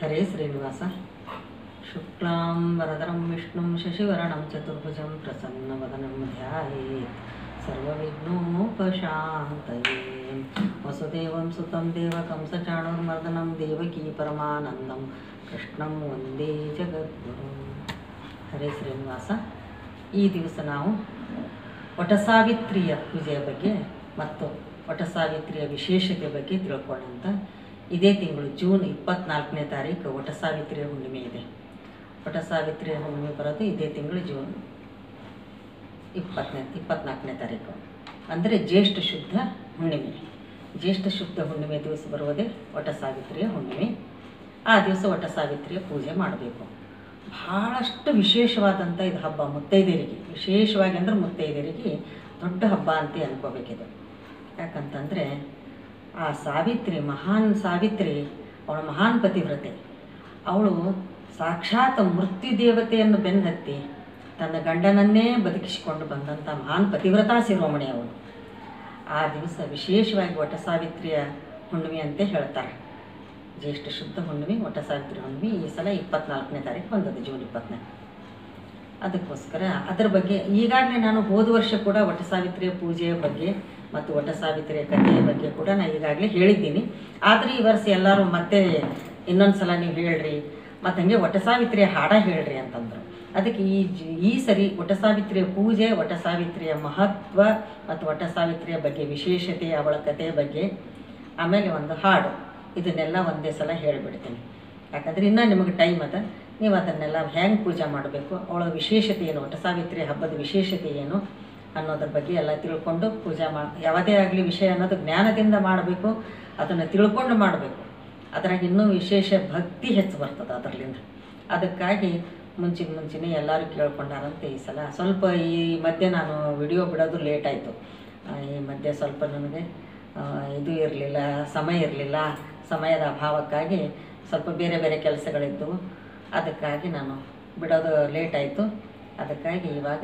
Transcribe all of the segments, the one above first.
ಹರೇ ಶ್ರೀನಿವಾಸ ಶುಕ್ಲಾಂ ವರದರಂ ವಿಷ್ಣುಂ ಶಶಿವರಣಂ ಚತುರ್ಭುಜಂ ಪ್ರಸನ್ನವದನಂ ಧ್ಯಾಯೇತ್ ಸರ್ವವಿಘ್ನೋಪಶಾಂತಯೇ ವಸುದೇವಂ ಸುತಂ ದೇವಕಂ ಸ ಚಾಣುರ್ಮರ್ದನಂ ದೇವಕೀ ಪರಮಾನಂದಂ ಕೃಷ್ಣಂ ವಂದೇ ಜಗದ್ಗುರು ಹರೇ ಶ್ರೀನಿವಾಸ ಈ ದಿವಸ ನಾವು ವಟಸಾವಿತ್ರಿಯ ಪೂಜೆಯ ಬಗ್ಗೆ ಮತ್ತು ವಟಸಾವಿತ್ರಿಯ ವಿಶೇಷತೆ ಬಗ್ಗೆ ತಿಳ್ಕೊಳ್ಳೋಂಥ ಇದೇ ತಿಂಗಳು ಜೂನ್ ಇಪ್ಪತ್ನಾಲ್ಕನೇ ತಾರೀಕು ವಟಸಾವಿತ್ರಿಯ ಹುಣ್ಣಿಮೆ ಇದೆ ವಟಸಾವಿತ್ರಿಯ ಹುಣ್ಣಿಮೆ ಬರೋದು ಇದೇ ತಿಂಗಳು ಜೂನ್ ಇಪ್ಪತ್ತನೇ ಇಪ್ಪತ್ನಾಲ್ಕನೇ ತಾರೀಕು ಅಂದರೆ ಜ್ಯೇಷ್ಠ ಶುದ್ಧ ಹುಣ್ಣಿಮೆ ಜ್ಯೇಷ್ಠ ಶುದ್ಧ ಹುಣ್ಣಿಮೆ ದಿವಸ ಬರುವುದೇ ವಟಸಾವಿತ್ರಿಯ ಹುಣ್ಣಿಮೆ ಆ ದಿವಸ ವಟಸಾವಿತ್ರಿಯ ಪೂಜೆ ಮಾಡಬೇಕು ಭಾಳಷ್ಟು ವಿಶೇಷವಾದಂಥ ಇದು ಹಬ್ಬ ಮುತ್ತೈದೆಯರಿಗೆ ವಿಶೇಷವಾಗಿ ಅಂದ್ರೆ ಮುತ್ತೈದೆಯರಿಗೆ ದೊಡ್ಡ ಹಬ್ಬ ಅಂತ ಅನ್ಕೋಬೇಕಿದು ಯಾಕಂತಂದರೆ ಆ ಸಾವಿತ್ರಿ ಮಹಾನ್ ಸಾವಿತ್ರಿ ಅವಳು ಮಹಾನ್ ಪತಿವ್ರತೆ ಅವಳು ಸಾಕ್ಷಾತ್ ಮೃತ್ಯು ದೇವತೆಯನ್ನು ಬೆನ್ನತ್ತಿ ತನ್ನ ಗಂಡನನ್ನೇ ಬದುಕಿಸಿಕೊಂಡು ಬಂದಂಥ ಮಹಾನ್ ಪತಿವ್ರತಾ ಶಿರೋಮಣಿ ಅವಳು ಆ ದಿವಸ ವಿಶೇಷವಾಗಿ ವಟ ಸಾವಿತ್ರಿಯ ಹುಣ್ಣಿಮೆ ಅಂತ ಹೇಳ್ತಾರೆ ಜ್ಯೇಷ್ಠ ಶುದ್ಧ ಹುಣ್ಣಿಮೆ ವಟ ಸಾವಿತ್ರಿ ಹುಣ್ಣಿಮೆ ಈ ಸಲ ಇಪ್ಪತ್ನಾಲ್ಕನೇ ತಾರೀಕು ಬಂದದ್ದು ಜೂನ್ ಇಪ್ಪತ್ನಾಲ್ಕು ಅದಕ್ಕೋಸ್ಕರ ಅದರ ಬಗ್ಗೆ ಈಗಾಗಲೇ ನಾನು ಹೋದ ವರ್ಷ ಕೂಡ ವಟ ಸಾವಿತ್ರಿಯ ಪೂಜೆಯ ಬಗ್ಗೆ ಮತ್ತು ವಟ ಸಾವಿತ್ರಿಯ ಕಥೆಯ ಬಗ್ಗೆ ಕೂಡ ನಾನು ಈಗಾಗಲೇ ಹೇಳಿದ್ದೀನಿ ಆದರೆ ಈ ವರ್ಷ ಎಲ್ಲರೂ ಮತ್ತೆ ಇನ್ನೊಂದು ಸಲ ನೀವು ಹೇಳ್ರಿ ಮತ್ತು ಹಂಗೆ ವಟ ಸಾವಿತ್ರಿಯ ಹಾಡ ಹೇಳ್ರಿ ಅಂತಂದರು ಅದಕ್ಕೆ ಈ ಜ- ಈ ಸರಿ ವಟ ಸಾವಿತ್ರಿಯ ಪೂಜೆ ವಟ ಸಾವಿತ್ರಿಯ ಮಹತ್ವ ಮತ್ತು ವಟ ಸಾವಿತ್ರಿಯ ಬಗ್ಗೆ ವಿಶೇಷತೆ ಅವಳ ಕಥೆಯ ಬಗ್ಗೆ ಆಮೇಲೆ ಒಂದು ಹಾಡು ಇದನ್ನೆಲ್ಲ ಒಂದೇ ಸಲ ಹೇಳಿಬಿಡ್ತೀನಿ ಯಾಕಂದ್ರೆ ಇನ್ನೂ ನಿಮಗೆ ಟೈಮ್ ಅದ ನೀವು ಅದನ್ನೆಲ್ಲ ಹೆಂಗೆ ಪೂಜೆ ಮಾಡಬೇಕು ಅವಳ ವಿಶೇಷತೆ ಏನು ವಟ ಸಾವಿತ್ರಿ ಹಬ್ಬದ ವಿಶೇಷತೆ ಏನು ಅನ್ನೋದ್ರ ಬಗ್ಗೆ ಎಲ್ಲ ತಿಳ್ಕೊಂಡು ಪೂಜೆ ಮಾ ಯಾವುದೇ ಆಗಲಿ ವಿಷಯ ಅನ್ನೋದು ಜ್ಞಾನದಿಂದ ಮಾಡಬೇಕು ಅದನ್ನು ತಿಳ್ಕೊಂಡು ಮಾಡಬೇಕು ಅದ್ರಾಗ ಇನ್ನೂ ವಿಶೇಷ ಭಕ್ತಿ ಹೆಚ್ಚು ಬರ್ತದೆ ಅದರಲ್ಲಿಂದ ಅದಕ್ಕಾಗಿ ಮುಂಚಿನ ಮುಂಚೆನೇ ಎಲ್ಲರೂ ಕೇಳ್ಕೊಂಡಾರಂತೆ ಈ ಸಲ ಸ್ವಲ್ಪ ಈ ಮಧ್ಯೆ ನಾನು ವಿಡಿಯೋ ಬಿಡೋದು ಲೇಟ್ ಆಯಿತು ಈ ಮಧ್ಯೆ ಸ್ವಲ್ಪ ನನಗೆ ಆ, ಇದು ಇರಲಿಲ್ಲ ಸಮಯ ಇರಲಿಲ್ಲ ಸಮಯದ ಅಭಾವಕ್ಕಾಗಿ ಸ್ವಲ್ಪ ಬೇರೆ ಬೇರೆ ಕೆಲಸಗಳಿದ್ದವು ಅದಕ್ಕಾಗಿ ನಾನು ಬಿಡೋದು ಲೇಟ್ ಆಯಿತು ಅದಕ್ಕಾಗಿ ಇವಾಗ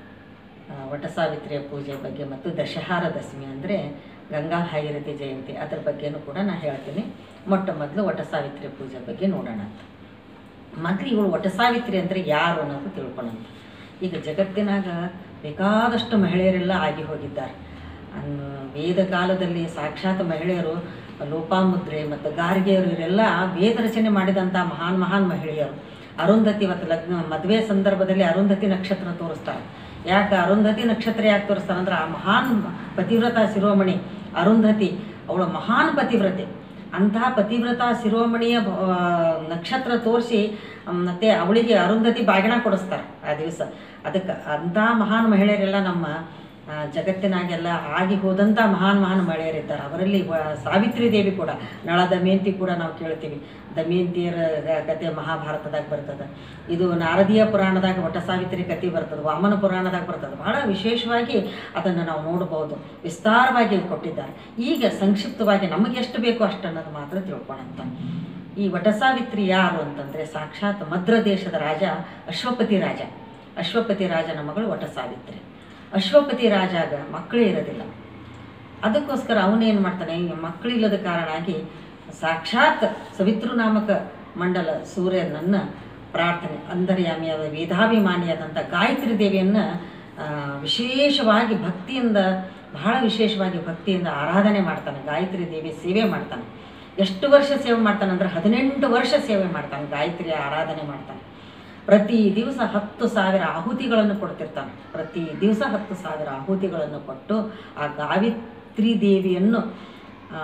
ಆ, ವಟ ಸಾವಿತ್ರಿಯ ಪೂಜೆ ಬಗ್ಗೆ ಮತ್ತು ದಶಹಾರ ದಶಮಿ ಅಂದರೆ ಗಂಗಾ ಭಾಗೀರಥಿ ಜಯಂತಿ ಅದ್ರ ಬಗ್ಗೆನೂ ಕೂಡ ನಾನು ಹೇಳ್ತೀನಿ ಮೊಟ್ಟ ಮೊದಲು ವಟ ಸಾವಿತ್ರಿ ಪೂಜೆ ಬಗ್ಗೆ ನೋಡೋಣ ಅಂತ ಮೊದಲು ಇವಳು ವಟ ಸಾವಿತ್ರಿ ಅಂದರೆ ಯಾರು ಅನ್ನೋದು ತಿಳ್ಕೊಳ್ಳೋಣ ಈಗ ಜಗತ್ತಿನಾಗ ಬೇಕಾದಷ್ಟು ಮಹಿಳೆಯರೆಲ್ಲ ಆಗಿ ಹೋಗಿದ್ದಾರೆ ಅನ್- ವೇದ ಕಾಲದಲ್ಲಿ ಸಾಕ್ಷಾತ್ ಮಹಿಳೆಯರು ಲೋಪಾಮುದ್ರೆ ಮತ್ತು ಗಾರ್ಗಿಯರು ಇವರೆಲ್ಲ ವೇದ ರಚನೆ ಮಾಡಿದಂಥ ಮಹಾನ್ ಮಹಾನ್ ಮಹಿಳೆಯರು ಅರುಂಧತಿ ಇವತ್ತು ಲಗ್ನ ಮದುವೆ ಸಂದರ್ಭದಲ್ಲಿ ಅರುಂಧತಿ ನಕ್ಷತ್ರ ತೋರಿಸ್ತಾರೆ ಯಾಕೆ ಅರುಂಧತಿ ನಕ್ಷತ್ರ ಯಾಕೆ ತೋರಿಸ್ತಾರೆ ಅಂದ್ರೆ ಆ ಮಹಾನ್ ಪತಿವ್ರತ ಶಿರೋಮಣಿ ಅರುಂಧತಿ ಅವಳು ಮಹಾನ್ ಪತಿವ್ರತೆ ಅಂತಹ ಪತಿವ್ರತ ಶಿರೋಮಣಿಯ ಆ, ನಕ್ಷತ್ರ ತೋರಿಸಿ ಮತ್ತು ಅವಳಿಗೆ ಅರುಂಧತಿ ಬಾಗಿಣ ಕೊಡಿಸ್ತಾರೆ ಆ ದಿವಸ ಅದಕ್ಕೆ ಅಂಥ ಮಹಾನ್ ಮಹಿಳೆಯರೆಲ್ಲ ನಮ್ಮ ಆ, ಜಗತ್ತಿನಾಗೆಲ್ಲ ಆಗಿ ಹೋದಂಥ ಮಹಾನ್ ಮಹಾನ್ ಮಹಿಳೆಯರಿದ್ದಾರೆ ಅವರಲ್ಲಿ ವ- ಸಾವಿತ್ರಿ ದೇವಿ ಕೂಡ ನಳ ದಮಯಂತಿ ಕೂಡ ನಾವು ಕೇಳ್ತೀವಿ ದಮಯಂತಿಯರ ಕತೆ ಮಹಾಭಾರತದಾಗ ಬರ್ತದೆ ಇದು ನಾರದೀಯ ಪುರಾಣದಾಗ ವಟ ಸಾವಿತ್ರಿ ಕತೆ ಬರ್ತದೆ ವಾಮನ ಪುರಾಣದಾಗ ಬರ್ತದೆ ಬಹಳ ವಿಶೇಷವಾಗಿ ಅದನ್ನು ನಾವು ನೋಡ್ಬೋದು ವಿಸ್ತಾರವಾಗಿ ಕೊಟ್ಟಿದ್ದಾರೆ ಈಗ ಸಂಕ್ಷಿಪ್ತವಾಗಿ ನಮಗೆ ಎಷ್ಟು ಬೇಕೋ ಅಷ್ಟು ಅನ್ನೋದು ಮಾತ್ರ ತಿಳ್ಕೊಳಂತ ಈ ವಟಸಾವಿತ್ರಿ ಯಾರು ಅಂತಂದರೆ ಸಾಕ್ಷಾತ್ ಮದ್ರ ದೇಶದ ರಾಜ ಅಶ್ವಪತಿ ರಾಜ ಅಶ್ವಪತಿ ರಾಜನ ಮಗಳು ವಟಸಾವಿತ್ರಿ ಅಶ್ವಪತಿ ರಾಜಾಗ ಮಕ್ಕಳೇ ಇರೋದಿಲ್ಲ ಅದಕ್ಕೋಸ್ಕರ ಅವನೇನು ಮಾಡ್ತಾನೆ ಈ ಮಕ್ಕಳಿಲ್ಲದ ಕಾರಣಾಗಿ ಸಾಕ್ಷಾತ್ ಸವಿತೃ ನಾಮಕ ಮಂಡಲ ಸೂರ್ಯನನ್ನು ಪ್ರಾರ್ಥನೆ ಅಂತರ್ಯಾಮಿಯಾದ ವೇದಾಭಿಮಾನಿಯಾದಂಥ ಗಾಯತ್ರಿ ದೇವಿಯನ್ನು ಆ, ವಿಶೇಷವಾಗಿ ಭಕ್ತಿಯಿಂದ ಬಹಳ ವಿಶೇಷವಾಗಿ ಭಕ್ತಿಯಿಂದ ಆರಾಧನೆ ಮಾಡ್ತಾನೆ ಗಾಯತ್ರಿ ದೇವಿ ಸೇವೆ ಮಾಡ್ತಾನೆ ಎಷ್ಟು ವರ್ಷ ಸೇವೆ ಮಾಡ್ತಾನೆ ಅಂದ್ರೆ ಹದಿನೆಂಟು ವರ್ಷ ಸೇವೆ ಮಾಡ್ತಾನೆ ಗಾಯತ್ರಿಯ ಆರಾಧನೆ ಮಾಡ್ತಾನೆ ಪ್ರತಿ ದಿವಸ ಹತ್ತು ಸಾವಿರ ಆಹುತಿಗಳನ್ನು ಕೊಡ್ತಿರ್ತಾನೆ ಪ್ರತಿ ದಿವಸ ಹತ್ತು ಸಾವಿರ ಆಹುತಿಗಳನ್ನು ಕೊಟ್ಟು ಆ ಗಾವಿತ್ರಿ ದೇವಿಯನ್ನು ಆ,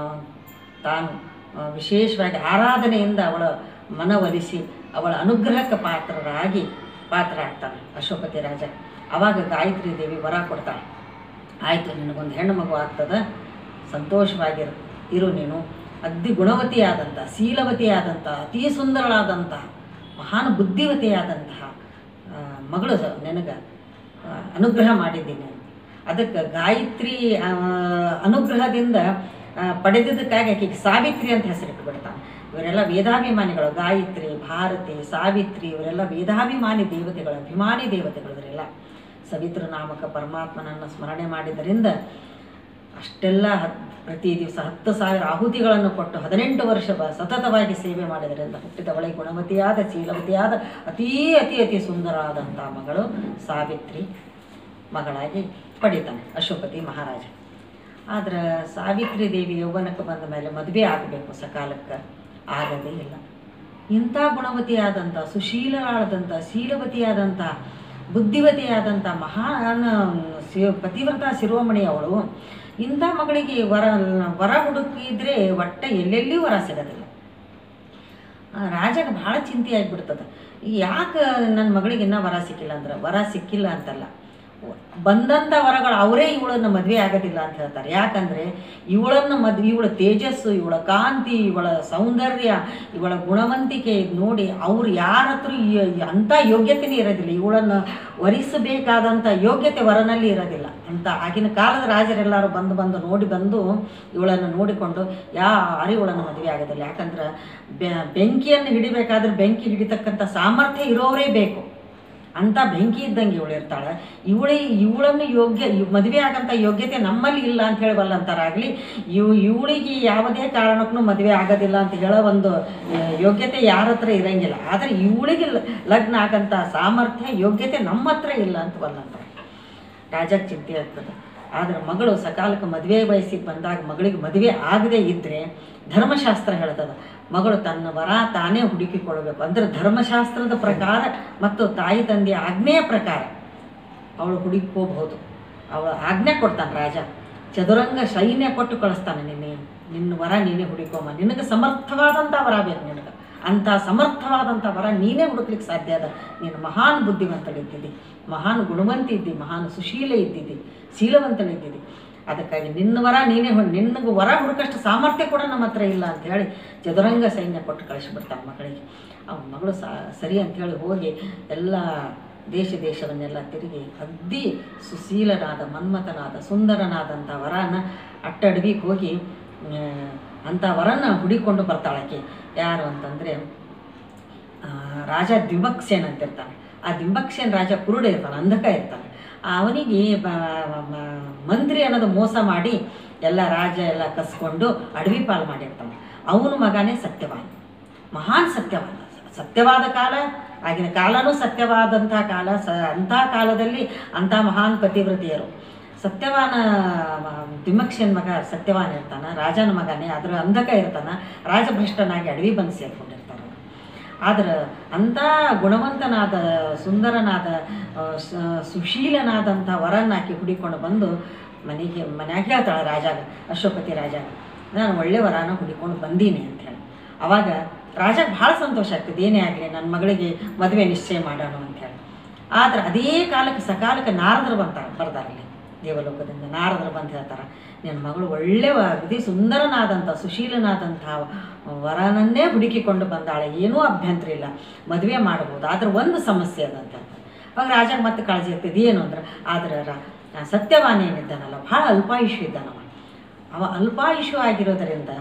ತಾನು ಆ, ವಿಶೇಷವಾಗಿ ಆರಾಧನೆಯಿಂದ ಅವಳ ಮನವೊಲಿಸಿ ಅವಳ ಅನುಗ್ರಹಕ್ಕೆ ಪಾತ್ರರಾಗಿ ಪಾತ್ರ ಆಗ್ತಾನೆ ಅಶೋಕತಿ ರಾಜ ಆವಾಗ ಗಾಯತ್ರಿ ದೇವಿ ವರ ಕೊಡ್ತಾಳೆ ಆಯಿತು ನಿನಗೊಂದು ಹೆಣ್ಣು ಮಗು ಆಗ್ತದ ಸಂತೋಷವಾಗಿರು ಇರು ನೀನು ಅತಿ ಗುಣವತಿಯಾದಂಥ ಶೀಲವತಿಯಾದಂಥ ಅತಿ ಸುಂದರಳಾದಂಥ ಮಹಾನ್ ಬುದ್ಧಿವತಿಯಾದಂತಹ ಆ, ಮಗಳು ನಿನಗೆ ಆ, ಅನುಗ್ರಹ ಮಾಡಿದ್ದೀನಿ ಅಂತ ಅದಕ್ಕೆ ಗಾಯತ್ರಿ ಆ, ಅನುಗ್ರಹದಿಂದ ಆ, ಪಡೆದಿದ್ದಕ್ಕಾಗಿ ಆಕೆಗೆ ಸಾವಿತ್ರಿ ಅಂತ ಹೆಸರಿಟ್ಟು ಬಿಡ್ತಾನೆ ಇವರೆಲ್ಲ ವೇದಾಭಿಮಾನಿಗಳು ಗಾಯತ್ರಿ ಭಾರತಿ ಸಾವಿತ್ರಿ ಇವರೆಲ್ಲ ವೇದಾಭಿಮಾನಿ ದೇವತೆಗಳು ಅಭಿಮಾನಿ ದೇವತೆಗಳು ಇವರೆಲ್ಲ ಸವಿತೃ ನಾಮಕ ಪರಮಾತ್ಮನನ್ನು ಸ್ಮರಣೆ ಮಾಡಿದ್ದರಿಂದ ಅಷ್ಟೆಲ್ಲ ಹತ್ ಪ್ರತಿ ದಿವಸ ಹತ್ತು ಸಾವಿರ ಆಹುತಿಗಳನ್ನು ಕೊಟ್ಟು ಹದಿನೆಂಟು ವರ್ಷ ಬ ಸತತವಾಗಿ ಸೇವೆ ಮಾಡಿದರಿಂದ ಹುಟ್ಟಿದವಳೆ ಗುಣವತಿಯಾದ ಶೀಲವತಿಯಾದ ಅತೀ ಅತಿ ಅತಿ ಸುಂದರವಾದಂಥ ಮಗಳು ಸಾವಿತ್ರಿ ಮಗಳಾಗಿ ಪಡಿತಾನೆ ಅಶೋಪತಿ ಮಹಾರಾಜ ಆದ್ರೆ ಸಾವಿತ್ರಿ ದೇವಿ ಯೌವನಕ್ಕೆ ಬಂದ ಮೇಲೆ ಮದುವೆ ಆಗಬೇಕು ಸಕಾಲಕ್ಕೆ ಆಗದೇ ಇಲ್ಲ ಇಂಥ ಗುಣವತಿಯಾದಂಥ ಸುಶೀಲರಾದಂಥ ಶೀಲವತಿಯಾದಂಥ ಬುದ್ಧಿವತಿಯಾದಂಥ ಮಹಾನ್ ಶಿ ಪತಿವ್ರತ ಶಿರೋಮಣಿ ಅವಳು ಇಂಥ ಮಗಳಿಗೆ ವರ ವರ ಹುಡುಕಿದ್ರೆ ಒಟ್ಟ ಎಲ್ಲೆಲ್ಲಿಯೂ ವರ ಸಿಗೋದಿಲ್ಲ ಆ, ರಾಜಗೆ ಭಾಳ ಚಿಂತೆ ಆಗಿಬಿಡ್ತದೆ ಯಾಕೆ ನನ್ನ ಮಗಳಿಗೆ ಇನ್ನೂ ವರ ಸಿಕ್ಕಿಲ್ಲ ಅಂದ್ರೆ ವರ ಸಿಕ್ಕಿಲ್ಲ ಅಂತಲ್ಲ ಬಂದಂಥ ವರಗಳು ಅವರೇ ಇವಳನ್ನು ಮದುವೆ ಆಗೋದಿಲ್ಲ ಅಂತ ಹೇಳ್ತಾರೆ ಯಾಕಂದರೆ ಇವಳನ್ನು ಮದ್ ಇವಳ ತೇಜಸ್ಸು ಇವಳ ಕಾಂತಿ ಇವಳ ಸೌಂದರ್ಯ ಇವಳ ಗುಣವಂತಿಕೆ ನೋಡಿ ಅವ್ರು ಯಾರ ಹತ್ರ ಈ- ಅಂಥ ಯೋಗ್ಯತೆನೇ ಇರೋದಿಲ್ಲ ಇವಳನ್ನು ವರಿಸಬೇಕಾದಂಥ ಯೋಗ್ಯತೆ ವರನಲ್ಲಿ ಇರೋದಿಲ್ಲ ಅಂತ ಆಗಿನ ಕಾಲದ ರಾಜರೆಲ್ಲರೂ ಬಂದು ಬಂದು ನೋಡಿ ಬಂದು ಇವಳನ್ನು ನೋಡಿಕೊಂಡು ಯಾರು ಇವಳನ್ನು ಮದುವೆ ಆಗೋದಿಲ್ಲ ಯಾಕಂದ್ರೆ ಬೆ- ಬೆಂಕಿಯನ್ನು ಹಿಡಿಬೇಕಾದ್ರೆ ಬೆಂಕಿ ಹಿಡಿತಕ್ಕಂಥ ಸಾಮರ್ಥ್ಯ ಇರೋರೇ ಬೇಕು ಅಂತ ಬೆಂಕಿ ಇದ್ದಂಗೆ ಇವಳು ಇರ್ತಾಳೆ ಇವಳಿ ಇವಳನ್ನು ಯೋಗ್ಯ ಇವ್- ಮದುವೆ ಆಗಂತ ಯೋಗ್ಯತೆ ನಮ್ಮಲ್ಲಿ ಇಲ್ಲ ಅಂತ ಹೇಳಿ ಬಲ್ಲಂತಾರಾಗಲಿ ಇವ್ ಇವಳಿಗೆ ಯಾವುದೇ ಕಾರಣಕ್ಕೂ ಮದುವೆ ಆಗೋದಿಲ್ಲ ಅಂತ ಹೇಳೋ ಒಂದು ಆ, ಯೋಗ್ಯತೆ ಯಾರ ಹತ್ರ ಇರಂಗಿಲ್ಲ ಆದರೆ ಇವಳಿಗೆ ಲ- ಲಗ್ನ ಆಗಂಥ ಸಾಮರ್ಥ್ಯ ಯೋಗ್ಯತೆ ನಮ್ಮ ಹತ್ರ ಇಲ್ಲ ಅಂತ ಬಲ್ಲಂತಾರೆ ರಾಜಕ್ಕೆ ಚಿಂತೆ ಆಗ್ತದೆ ಆದರೆ ಮಗಳು ಸಕಾಲಕ್ಕೆ ಮದುವೆ ವಯಸ್ಸಿಗೆ ಬಂದಾಗ ಮಗಳಿಗೆ ಮದುವೆ ಆಗದೇ ಇದ್ದರೆ ಧರ್ಮಶಾಸ್ತ್ರ ಹೇಳ್ತದೆ ಮಗಳು ತನ್ನ ವರ ತಾನೇ ಹುಡುಕಿಕೊಳ್ಬೇಕು ಅಂದರೆ ಧರ್ಮಶಾಸ್ತ್ರದ ಪ್ರಕಾರ ಮತ್ತು ತಾಯಿ ತಂದೆಯ ಆಜ್ಞೆಯ ಪ್ರಕಾರ ಅವಳು ಹುಡುಕೋಬಹುದು ಅವಳು ಆಜ್ಞೆ ಕೊಡ್ತಾನೆ ರಾಜ ಚದುರಂಗ ಸೈನ್ಯ ಕೊಟ್ಟು ಕಳಿಸ್ತಾನೆ ನಿನ್ನೆ ನಿನ್ನ ವರ ನೀನೇ ಹುಡುಕೋಮ ನಿನಗೆ ಸಮರ್ಥವಾದಂಥ ವರ ಬೇಕು ನಿನಗೆ ಅಂಥ ಸಮರ್ಥವಾದಂಥ ವರ ನೀನೇ ಹುಡುಕ್ಲಿಕ್ಕೆ ಸಾಧ್ಯ ಅದ ನೀನು ಮಹಾನ್ ಬುದ್ಧಿವಂತಳಿದ್ದಿದ್ದಿ ಮಹಾನ್ ಗುಣವಂತಿ ಇದ್ದಿ ಮಹಾನ್ ಸುಶೀಲೆ ಇದ್ದಿದ್ದಿ ಶೀಲವಂತಳಿದ್ದಿದ್ದಿ ಅದಕ್ಕಾಗಿ ನಿನ್ನ ವರ ನೀನೇ ಹೊ ನಿನಗೆ ವರ ಹುಡುಕಷ್ಟು ಸಾಮರ್ಥ್ಯ ಕೂಡ ನಮ್ಮ ಹತ್ರ ಇಲ್ಲ ಅಂತ ಹೇಳಿ ಚದುರಂಗ ಸೈನ್ಯ ಕೊಟ್ಟು ಕಳಿಸಿಬಿಡ್ತಾನೆ ಮಗಳಿಗೆ ಅವನ ಮಗಳು ಸಾ ಸರಿ ಅಂಥೇಳಿ ಹೋಗಿ ಎಲ್ಲ ದೇಶ ದೇಶವನ್ನೆಲ್ಲ ತಿರುಗಿ ಅಗ್ದಿ ಸುಶೀಲನಾದ ಮನ್ಮಥನಾದ ಸುಂದರನಾದಂಥ ವರನ ಅಟ್ಟಡವಿಗೆ ಹೋಗಿ ಆ, ಅಂಥ ವರನ ಹುಡಿಕೊಂಡು ಬರ್ತಾಳಕ್ಕೆ ಯಾರು ಅಂತಂದರೆ ರಾಜ ದ್ವಿಮಕ್ಸೇನ್ ಅಂತ ಇರ್ತಾನೆ ಆ ದ್ವಿಮಕ್ಸೇನ್ ರಾಜ ಕುರುಡ ಇರ್ತಾನೆ ಅಂಧಕ ಇರ್ತಾನೆ ಅವನಿಗೆ ಬ- ಮ- ಮಂತ್ರಿ ಅನ್ನೋದು ಮೋಸ ಮಾಡಿ ಎಲ್ಲ ರಾಜ ಎಲ್ಲ ಕಸ್ಕೊಂಡು ಅಡವಿ ಪಾಲು ಮಾಡಿರ್ತಾನೆ ಅವನ ಮಗನೇ ಸತ್ಯವಾನ್ ಮಹಾನ್ ಸತ್ಯವಾದ ಸತ್ಯವಾದ ಕಾಲ ಆಗಿನ ಕಾಲನೂ ಸತ್ಯವಾದಂಥ ಕಾಲ ಸ ಅಂಥ ಕಾಲದಲ್ಲಿ ಅಂಥ ಮಹಾನ್ ಪತಿವ್ರತಿಯರು ಸತ್ಯವಾನ ದಿಮಕ್ಷನ್ ಮಗ ಸತ್ಯವಾನ್ ಇರ್ತಾನೆ ರಾಜನ ಮಗನೇ ಅದ್ರ ಅಂಧಕ ಇರ್ತಾನೆ ರಾಜಭ್ರಷ್ಟನಾಗಿ ಅಡವಿ ಬಂದು ಸೇರ್ಕೊಂಡಿರ್ತಾರೆ ಆದ್ರೆ ಅಂಥ ಗುಣವಂತನಾದ ಸುಂದರನಾದ ಆ, ಸ- ಸುಶೀಲನಾದಂಥ ವರನ್ನಾಕಿ ಹುಡಿಕೊಂಡು ಬಂದು ಮನೆಗೆ ಮನ್ಯಾಗ ಹೇಳ್ತಾಳೆ ರಾಜಾಗ ಅಶ್ವಪತಿ ರಾಜಾಗ ನಾನು ಒಳ್ಳೆ ವರನ ಹುಡಿಕೊಂಡು ಬಂದೀನಿ ಅಂತ ಹೇಳಿ ಅವಾಗ ರಾಜಾಗ ಭಾಳ ಸಂತೋಷ ಆಗ್ತದೆ ಏನೇ ಆಗಲಿ ನನ್ನ ಮಗಳಿಗೆ ಮದುವೆ ನಿಶ್ಚಯ ಮಾಡೋಣ ಅಂತ ಹೇಳಿ ಆದ್ರೆ ಅದೇ ಕಾಲಕ್ಕೆ ಸಕಾಲಕ್ಕೆ ನಾರದರು ಬಂತಾರೆ ಬರ್ದಾರಲ್ಲಿ ದೇವಲೋಕದಿಂದ ನಾರದರು ಬಂದು ಹೇಳ್ತಾರೆ ನಿನ್ನ ಮಗಳು ಒಳ್ಳೆ ಅಗದಿ ಸುಂದರನಾದಂಥ ಸುಶೀಲನಾದಂಥ ವರನನ್ನೇ ಹುಡುಕಿಕೊಂಡು ಬಂದಾಳೆ ಏನೂ ಅಭ್ಯಂತರ ಇಲ್ಲ ಮದುವೆ ಮಾಡ್ಬೋದು ಆದ್ರೆ ಒಂದು ಸಮಸ್ಯೆ ಅದಂತ ಅವಾಗ ರಾಜಾಗ ಮತ್ತೆ ಕಾಳಜಿ ಇರ್ತದೆ ಏನು ಅಂದ್ರೆ ಆದ್ರೆ ರ- ಸತ್ಯವಾನ ಏನಿದ್ದಾನಲ್ಲ ಭಾಳ ಅಲ್ಪಾಯುಷು ಇದ್ದಾನವ ಅವ ಅಲ್ಪಾಯುಷು ಆಗಿರೋದರಿಂದ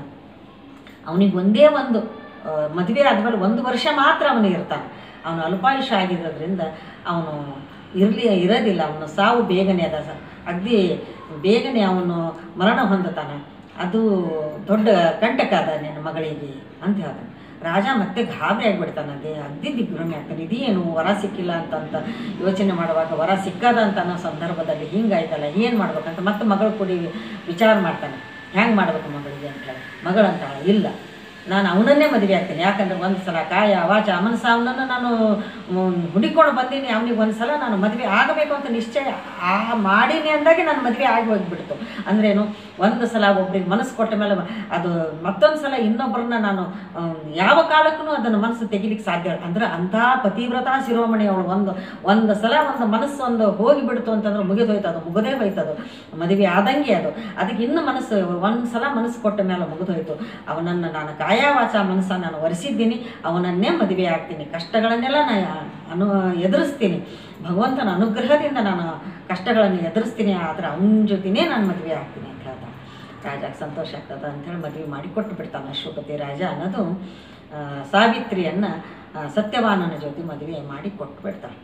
ಅವನಿಗೆ ಒಂದೇ ಒಂದು ಆ, ಮದುವೆ ಆದಮೇಲೆ ಒಂದು ವರ್ಷ ಮಾತ್ರ ಅವನು ಇರ್ತಾನೆ ಅವನು ಅಲ್ಪಾಯುಷ ಆಗಿರೋದ್ರಿಂದ ಅವನು ಇರಲಿ ಇರೋದಿಲ್ಲ ಅವನು ಸಾವು ಬೇಗನೆ ಅದ ಸ- ಅಗ್ದಿ ಬೇಗನೆ ಅವನು ಮರಣ ಹೊಂದುತ್ತಾನೆ ಅದು ದೊಡ್ಡ ಕಂಟಕ ಅದ ನಿನ್ನ ಮಗಳಿಗೆ ಅಂತ ಹೇಳ್ತಾನೆ ರಾಜ ಮತ್ತೆ ಗಾಬರಿ ಆಗಿಬಿಡ್ತಾನೆ ಅದೇ ಅಗ್ದಿ ದಿಗ್ಭ್ರಮೆ ಆಗ್ತಾನೆ ಇದೇನು ವರ ಸಿಕ್ಕಿಲ್ಲ ಅಂತಂತ ಯೋಚನೆ ಮಾಡುವಾಗ ವರ ಸಿಕ್ಕದ ಅಂತ ಅನ್ನೋ ಸಂದರ್ಭದಲ್ಲಿ ಹಿಂಗಾಯ್ತಲ್ಲ ಏನು ಮಾಡ್ಬೇಕಂತ ಮತ್ತೆ ಮಗಳು ಕೂಡಿ ವಿಚಾರ ಮಾಡ್ತಾನೆ ಹೆಂಗೆ ಮಾಡ್ಬೇಕು ಮಗಳಿಗೆ ಅಂತ ಹೇಳಿ ಮಗಳಂತಾಳೆ ಇಲ್ಲ ನಾನು ಅವನನ್ನೇ ಮದುವೆ ಆಗ್ತೀನಿ ಯಾಕಂದ್ರೆ ಒಂದು ಸಲ ಕಾಯ ವಾಚ ಮನಸ್ಸು ಅವನನ್ನು ನಾನು ಮ್, ಹುಡುಕೊಂಡು ಬಂದೀನಿ ಅವನಿಗೆ ಒಂದು ಸಲ ನಾನು ಮದುವೆ ಆಗಬೇಕು ಅಂತ ನಿಶ್ಚಯ ಆ ಮಾಡೀನಿ ಅಂದಾಗೆ ನಾನು ಮದುವೆ ಆಗಿ ಹೋಗಿಬಿಡ್ತು ಅಂದ್ರೇನು ಒಂದು ಸಲ ಒಬ್ರಿಗೆ ಮನಸ್ಸು ಕೊಟ್ಟ ಮೇಲೆ ಅದು ಮತ್ತೊಂದು ಸಲ ಇನ್ನೊಬ್ಬರನ್ನ ನಾನು ಆಮ್, ಯಾವ ಕಾಲಕ್ಕೂ ಅದನ್ನು ಮನಸ್ಸು ತೆಗಿಲಿಕ್ಕೆ ಸಾಧ್ಯ ಇಲ್ಲ. ಅಂದ್ರೆ ಅಂಥ ಪತಿವ್ರತಾ ಶಿರೋಮಣಿ ಅವಳು ಒಂದು ಒಂದು ಸಲ ಒಂದು ಮನಸ್ಸು ಒಂದು ಹೋಗಿಬಿಡ್ತು ಅಂತಂದ್ರೆ ಮುಗಿದು ಹೋಯ್ತು ಅದು ಮುಗದೇ ಹೋಯ್ತು ಅದು ಮದುವೆ ಆದಂಗೆ ಅದು ಅದಕ್ಕೆ ಇನ್ನು ಮನಸ್ಸು ಒಂದು ಸಲ ಮನಸ್ಸು ಕೊಟ್ಟ ಮೇಲೆ ಮುಗಿದು ಹೋಯ್ತು ಅವನನ್ನು ನಾನು ಕಾಯಾವಾಚ ಮನಸ್ಸ ನಾನು ಒರೆಸಿದ್ದೀನಿ ಅವನನ್ನೇ ಮದುವೆ ಆಗ್ತೀನಿ ಕಷ್ಟಗಳನ್ನೆಲ್ಲ ನಾನು ಅನು ಎದುರಿಸ್ತೀನಿ ಭಗವಂತನ ಅನುಗ್ರಹದಿಂದ ನಾನು ಕಷ್ಟಗಳನ್ನು ಎದುರಿಸ್ತೀನಿ ಆದರೆ ಅವನ ಜೊತೆನೇ ನಾನು ಮದುವೆ ಆಗ್ತೀನಿ ಅಂತ ಹೇಳ್ತಾನೆ ರಾಜಕ್ಕೆ ಸಂತೋಷ ಆಗ್ತದೆ ಅಂಥೇಳಿ ಮದುವೆ ಮಾಡಿ ಕೊಟ್ಟು ಬಿಡ್ತಾನೆ ಅಶ್ವಪತಿ ರಾಜ ಅನ್ನೋದು ಆ, ಸಾವಿತ್ರಿಯನ್ನು ಆ, ಸತ್ಯವಾನನ ಜೊತೆ ಮದುವೆ ಮಾಡಿ ಕೊಟ್ಟು ಬಿಡ್ತಾನೆ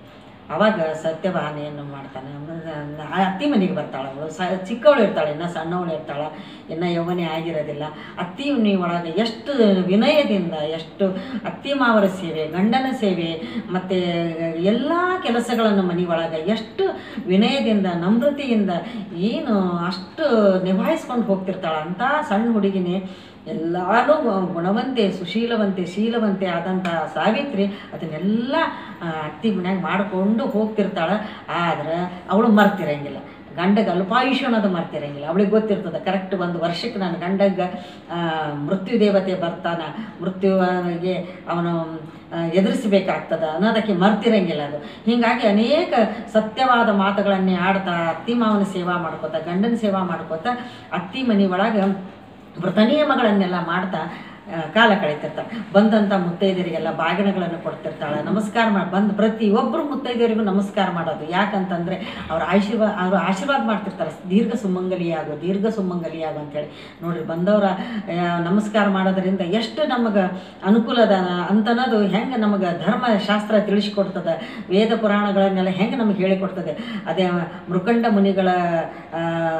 ಅವಾಗ ಸತ್ಯವಾಹನೆಯನ್ನು ಮಾಡ್ತಾನೆ ಆಮೇಲೆ ಆ ಅತ್ತಿ ಮನೆಗೆ ಬರ್ತಾಳೆ ಅವಳು ಸ ಚಿಕ್ಕವಳು ಇರ್ತಾಳೆ ಇನ್ನು ಸಣ್ಣವಳು ಇರ್ತಾಳೆ ಇನ್ನು ಯೌವನೆ ಆಗಿರೋದಿಲ್ಲ ಅತ್ತಿ ಮನೆ ಒಳಗೆ ಎಷ್ಟು ವಿನಯದಿಂದ ಎಷ್ಟು ಅತ್ತಿ ಮಾವರ ಸೇವೆ ಗಂಡನ ಸೇವೆ ಮತ್ತು ಎಲ್ಲ ಕೆಲಸಗಳನ್ನು ಮನೆ ಒಳಗೆ ಎಷ್ಟು ವಿನಯದಿಂದ ನಮ್ರತೆಯಿಂದ ಏನು ಅಷ್ಟು ನಿಭಾಯಿಸ್ಕೊಂಡು ಹೋಗ್ತಿರ್ತಾಳೆ ಅಂತ ಸಣ್ಣ ಹುಡುಗಿನೇ ಎಲ್ಲಾನು ಗುಣವಂತೆ ಸುಶೀಲವಂತೆ ಶೀಲವಂತೆ ಆದಂಥ ಸಾವಿತ್ರಿ ಅದನ್ನೆಲ್ಲ ಆ, ಅತ್ತಿ ಮನ್ಯಾಗ ಮಾಡಿಕೊಂಡು ಹೋಗ್ತಿರ್ತಾಳೆ ಆದ್ರೆ ಅವಳು ಮರ್ತಿರಂಗಿಲ್ಲ ಗಂಡಗೆ ಅಲ್ಪಾಯುಷ್ಯ ಅನ್ನೋದು ಮರ್ತಿರಂಗಿಲ್ಲ ಅವಳಿಗೆ ಗೊತ್ತಿರ್ತದೆ ಕರೆಕ್ಟ್ ಒಂದು ವರ್ಷಕ್ಕೆ ನನ್ನ ಗಂಡಗೆ ಆ, ಮೃತ್ಯು ದೇವತೆ ಬರ್ತಾನ ಮೃತ್ಯುವಿಗೆ ಅವನು ಆ, ಎದುರಿಸಬೇಕಾಗ್ತದ ಅನ್ನೋದಕ್ಕೆ ಮರ್ತಿರಂಗಿಲ್ಲ ಅದು ಹೀಗಾಗಿ ಅನೇಕ ಸತ್ಯವಾದ ಮಾತುಗಳನ್ನೇ ಆಡ್ತಾ ಅತ್ತಿ ಮಾವನ ಸೇವಾ ಮಾಡ್ಕೋತ ಗಂಡನ ಸೇವಾ ಮಾಡ್ಕೋತ ಅತ್ತಿ ಮನೆ ಒಳಗೆ ವ್ರತ ನಿಯಮಗಳನ್ನೆಲ್ಲ ಮಾಡ್ತಾ ಆ, ಕಾಲ ಕಳೀತಿರ್ತಾಳೆ ಬಂದಂಥ ಮುತ್ತೈದರಿಗೆಲ್ಲ ಬಾಗಿಣಗಳನ್ನು ಕೊಡ್ತಿರ್ತಾಳೆ ನಮಸ್ಕಾರ ಮಾಡಿ ಬಂದು ಪ್ರತಿಯೊಬ್ಬರು ಮುತ್ತೈದೆಯರಿಗೂ ನಮಸ್ಕಾರ ಮಾಡೋದು ಯಾಕಂತಂದರೆ ಅವ್ರ ಆಶೀರ್ವಾದ ಅವರು ಆಶೀರ್ವಾದ ಮಾಡ್ತಿರ್ತಾರೆ ದೀರ್ಘ ಸುಮಂಗಲಿಯಾಗು ದೀರ್ಘ ಸುಮಂಗಲಿಯಾಗು ಅಂತೇಳಿ ನೋಡ್ರಿ ಬಂದವರ ಆ, ನಮಸ್ಕಾರ ಮಾಡೋದ್ರಿಂದ ಎಷ್ಟು ನಮಗೆ ಅನುಕೂಲ ಅದ ಅಂತನ್ನೋದು ಹೆಂಗೆ ನಮಗೆ ಧರ್ಮಶಾಸ್ತ್ರ ತಿಳಿಸ್ಕೊಡ್ತದೆ ವೇದ ಪುರಾಣಗಳನ್ನೆಲ್ಲ ಹೆಂಗೆ ನಮಗೆ ಹೇಳಿಕೊಡ್ತದೆ ಅದೇ ಮೃಕಂಡ ಮುನಿಗಳ ಆ,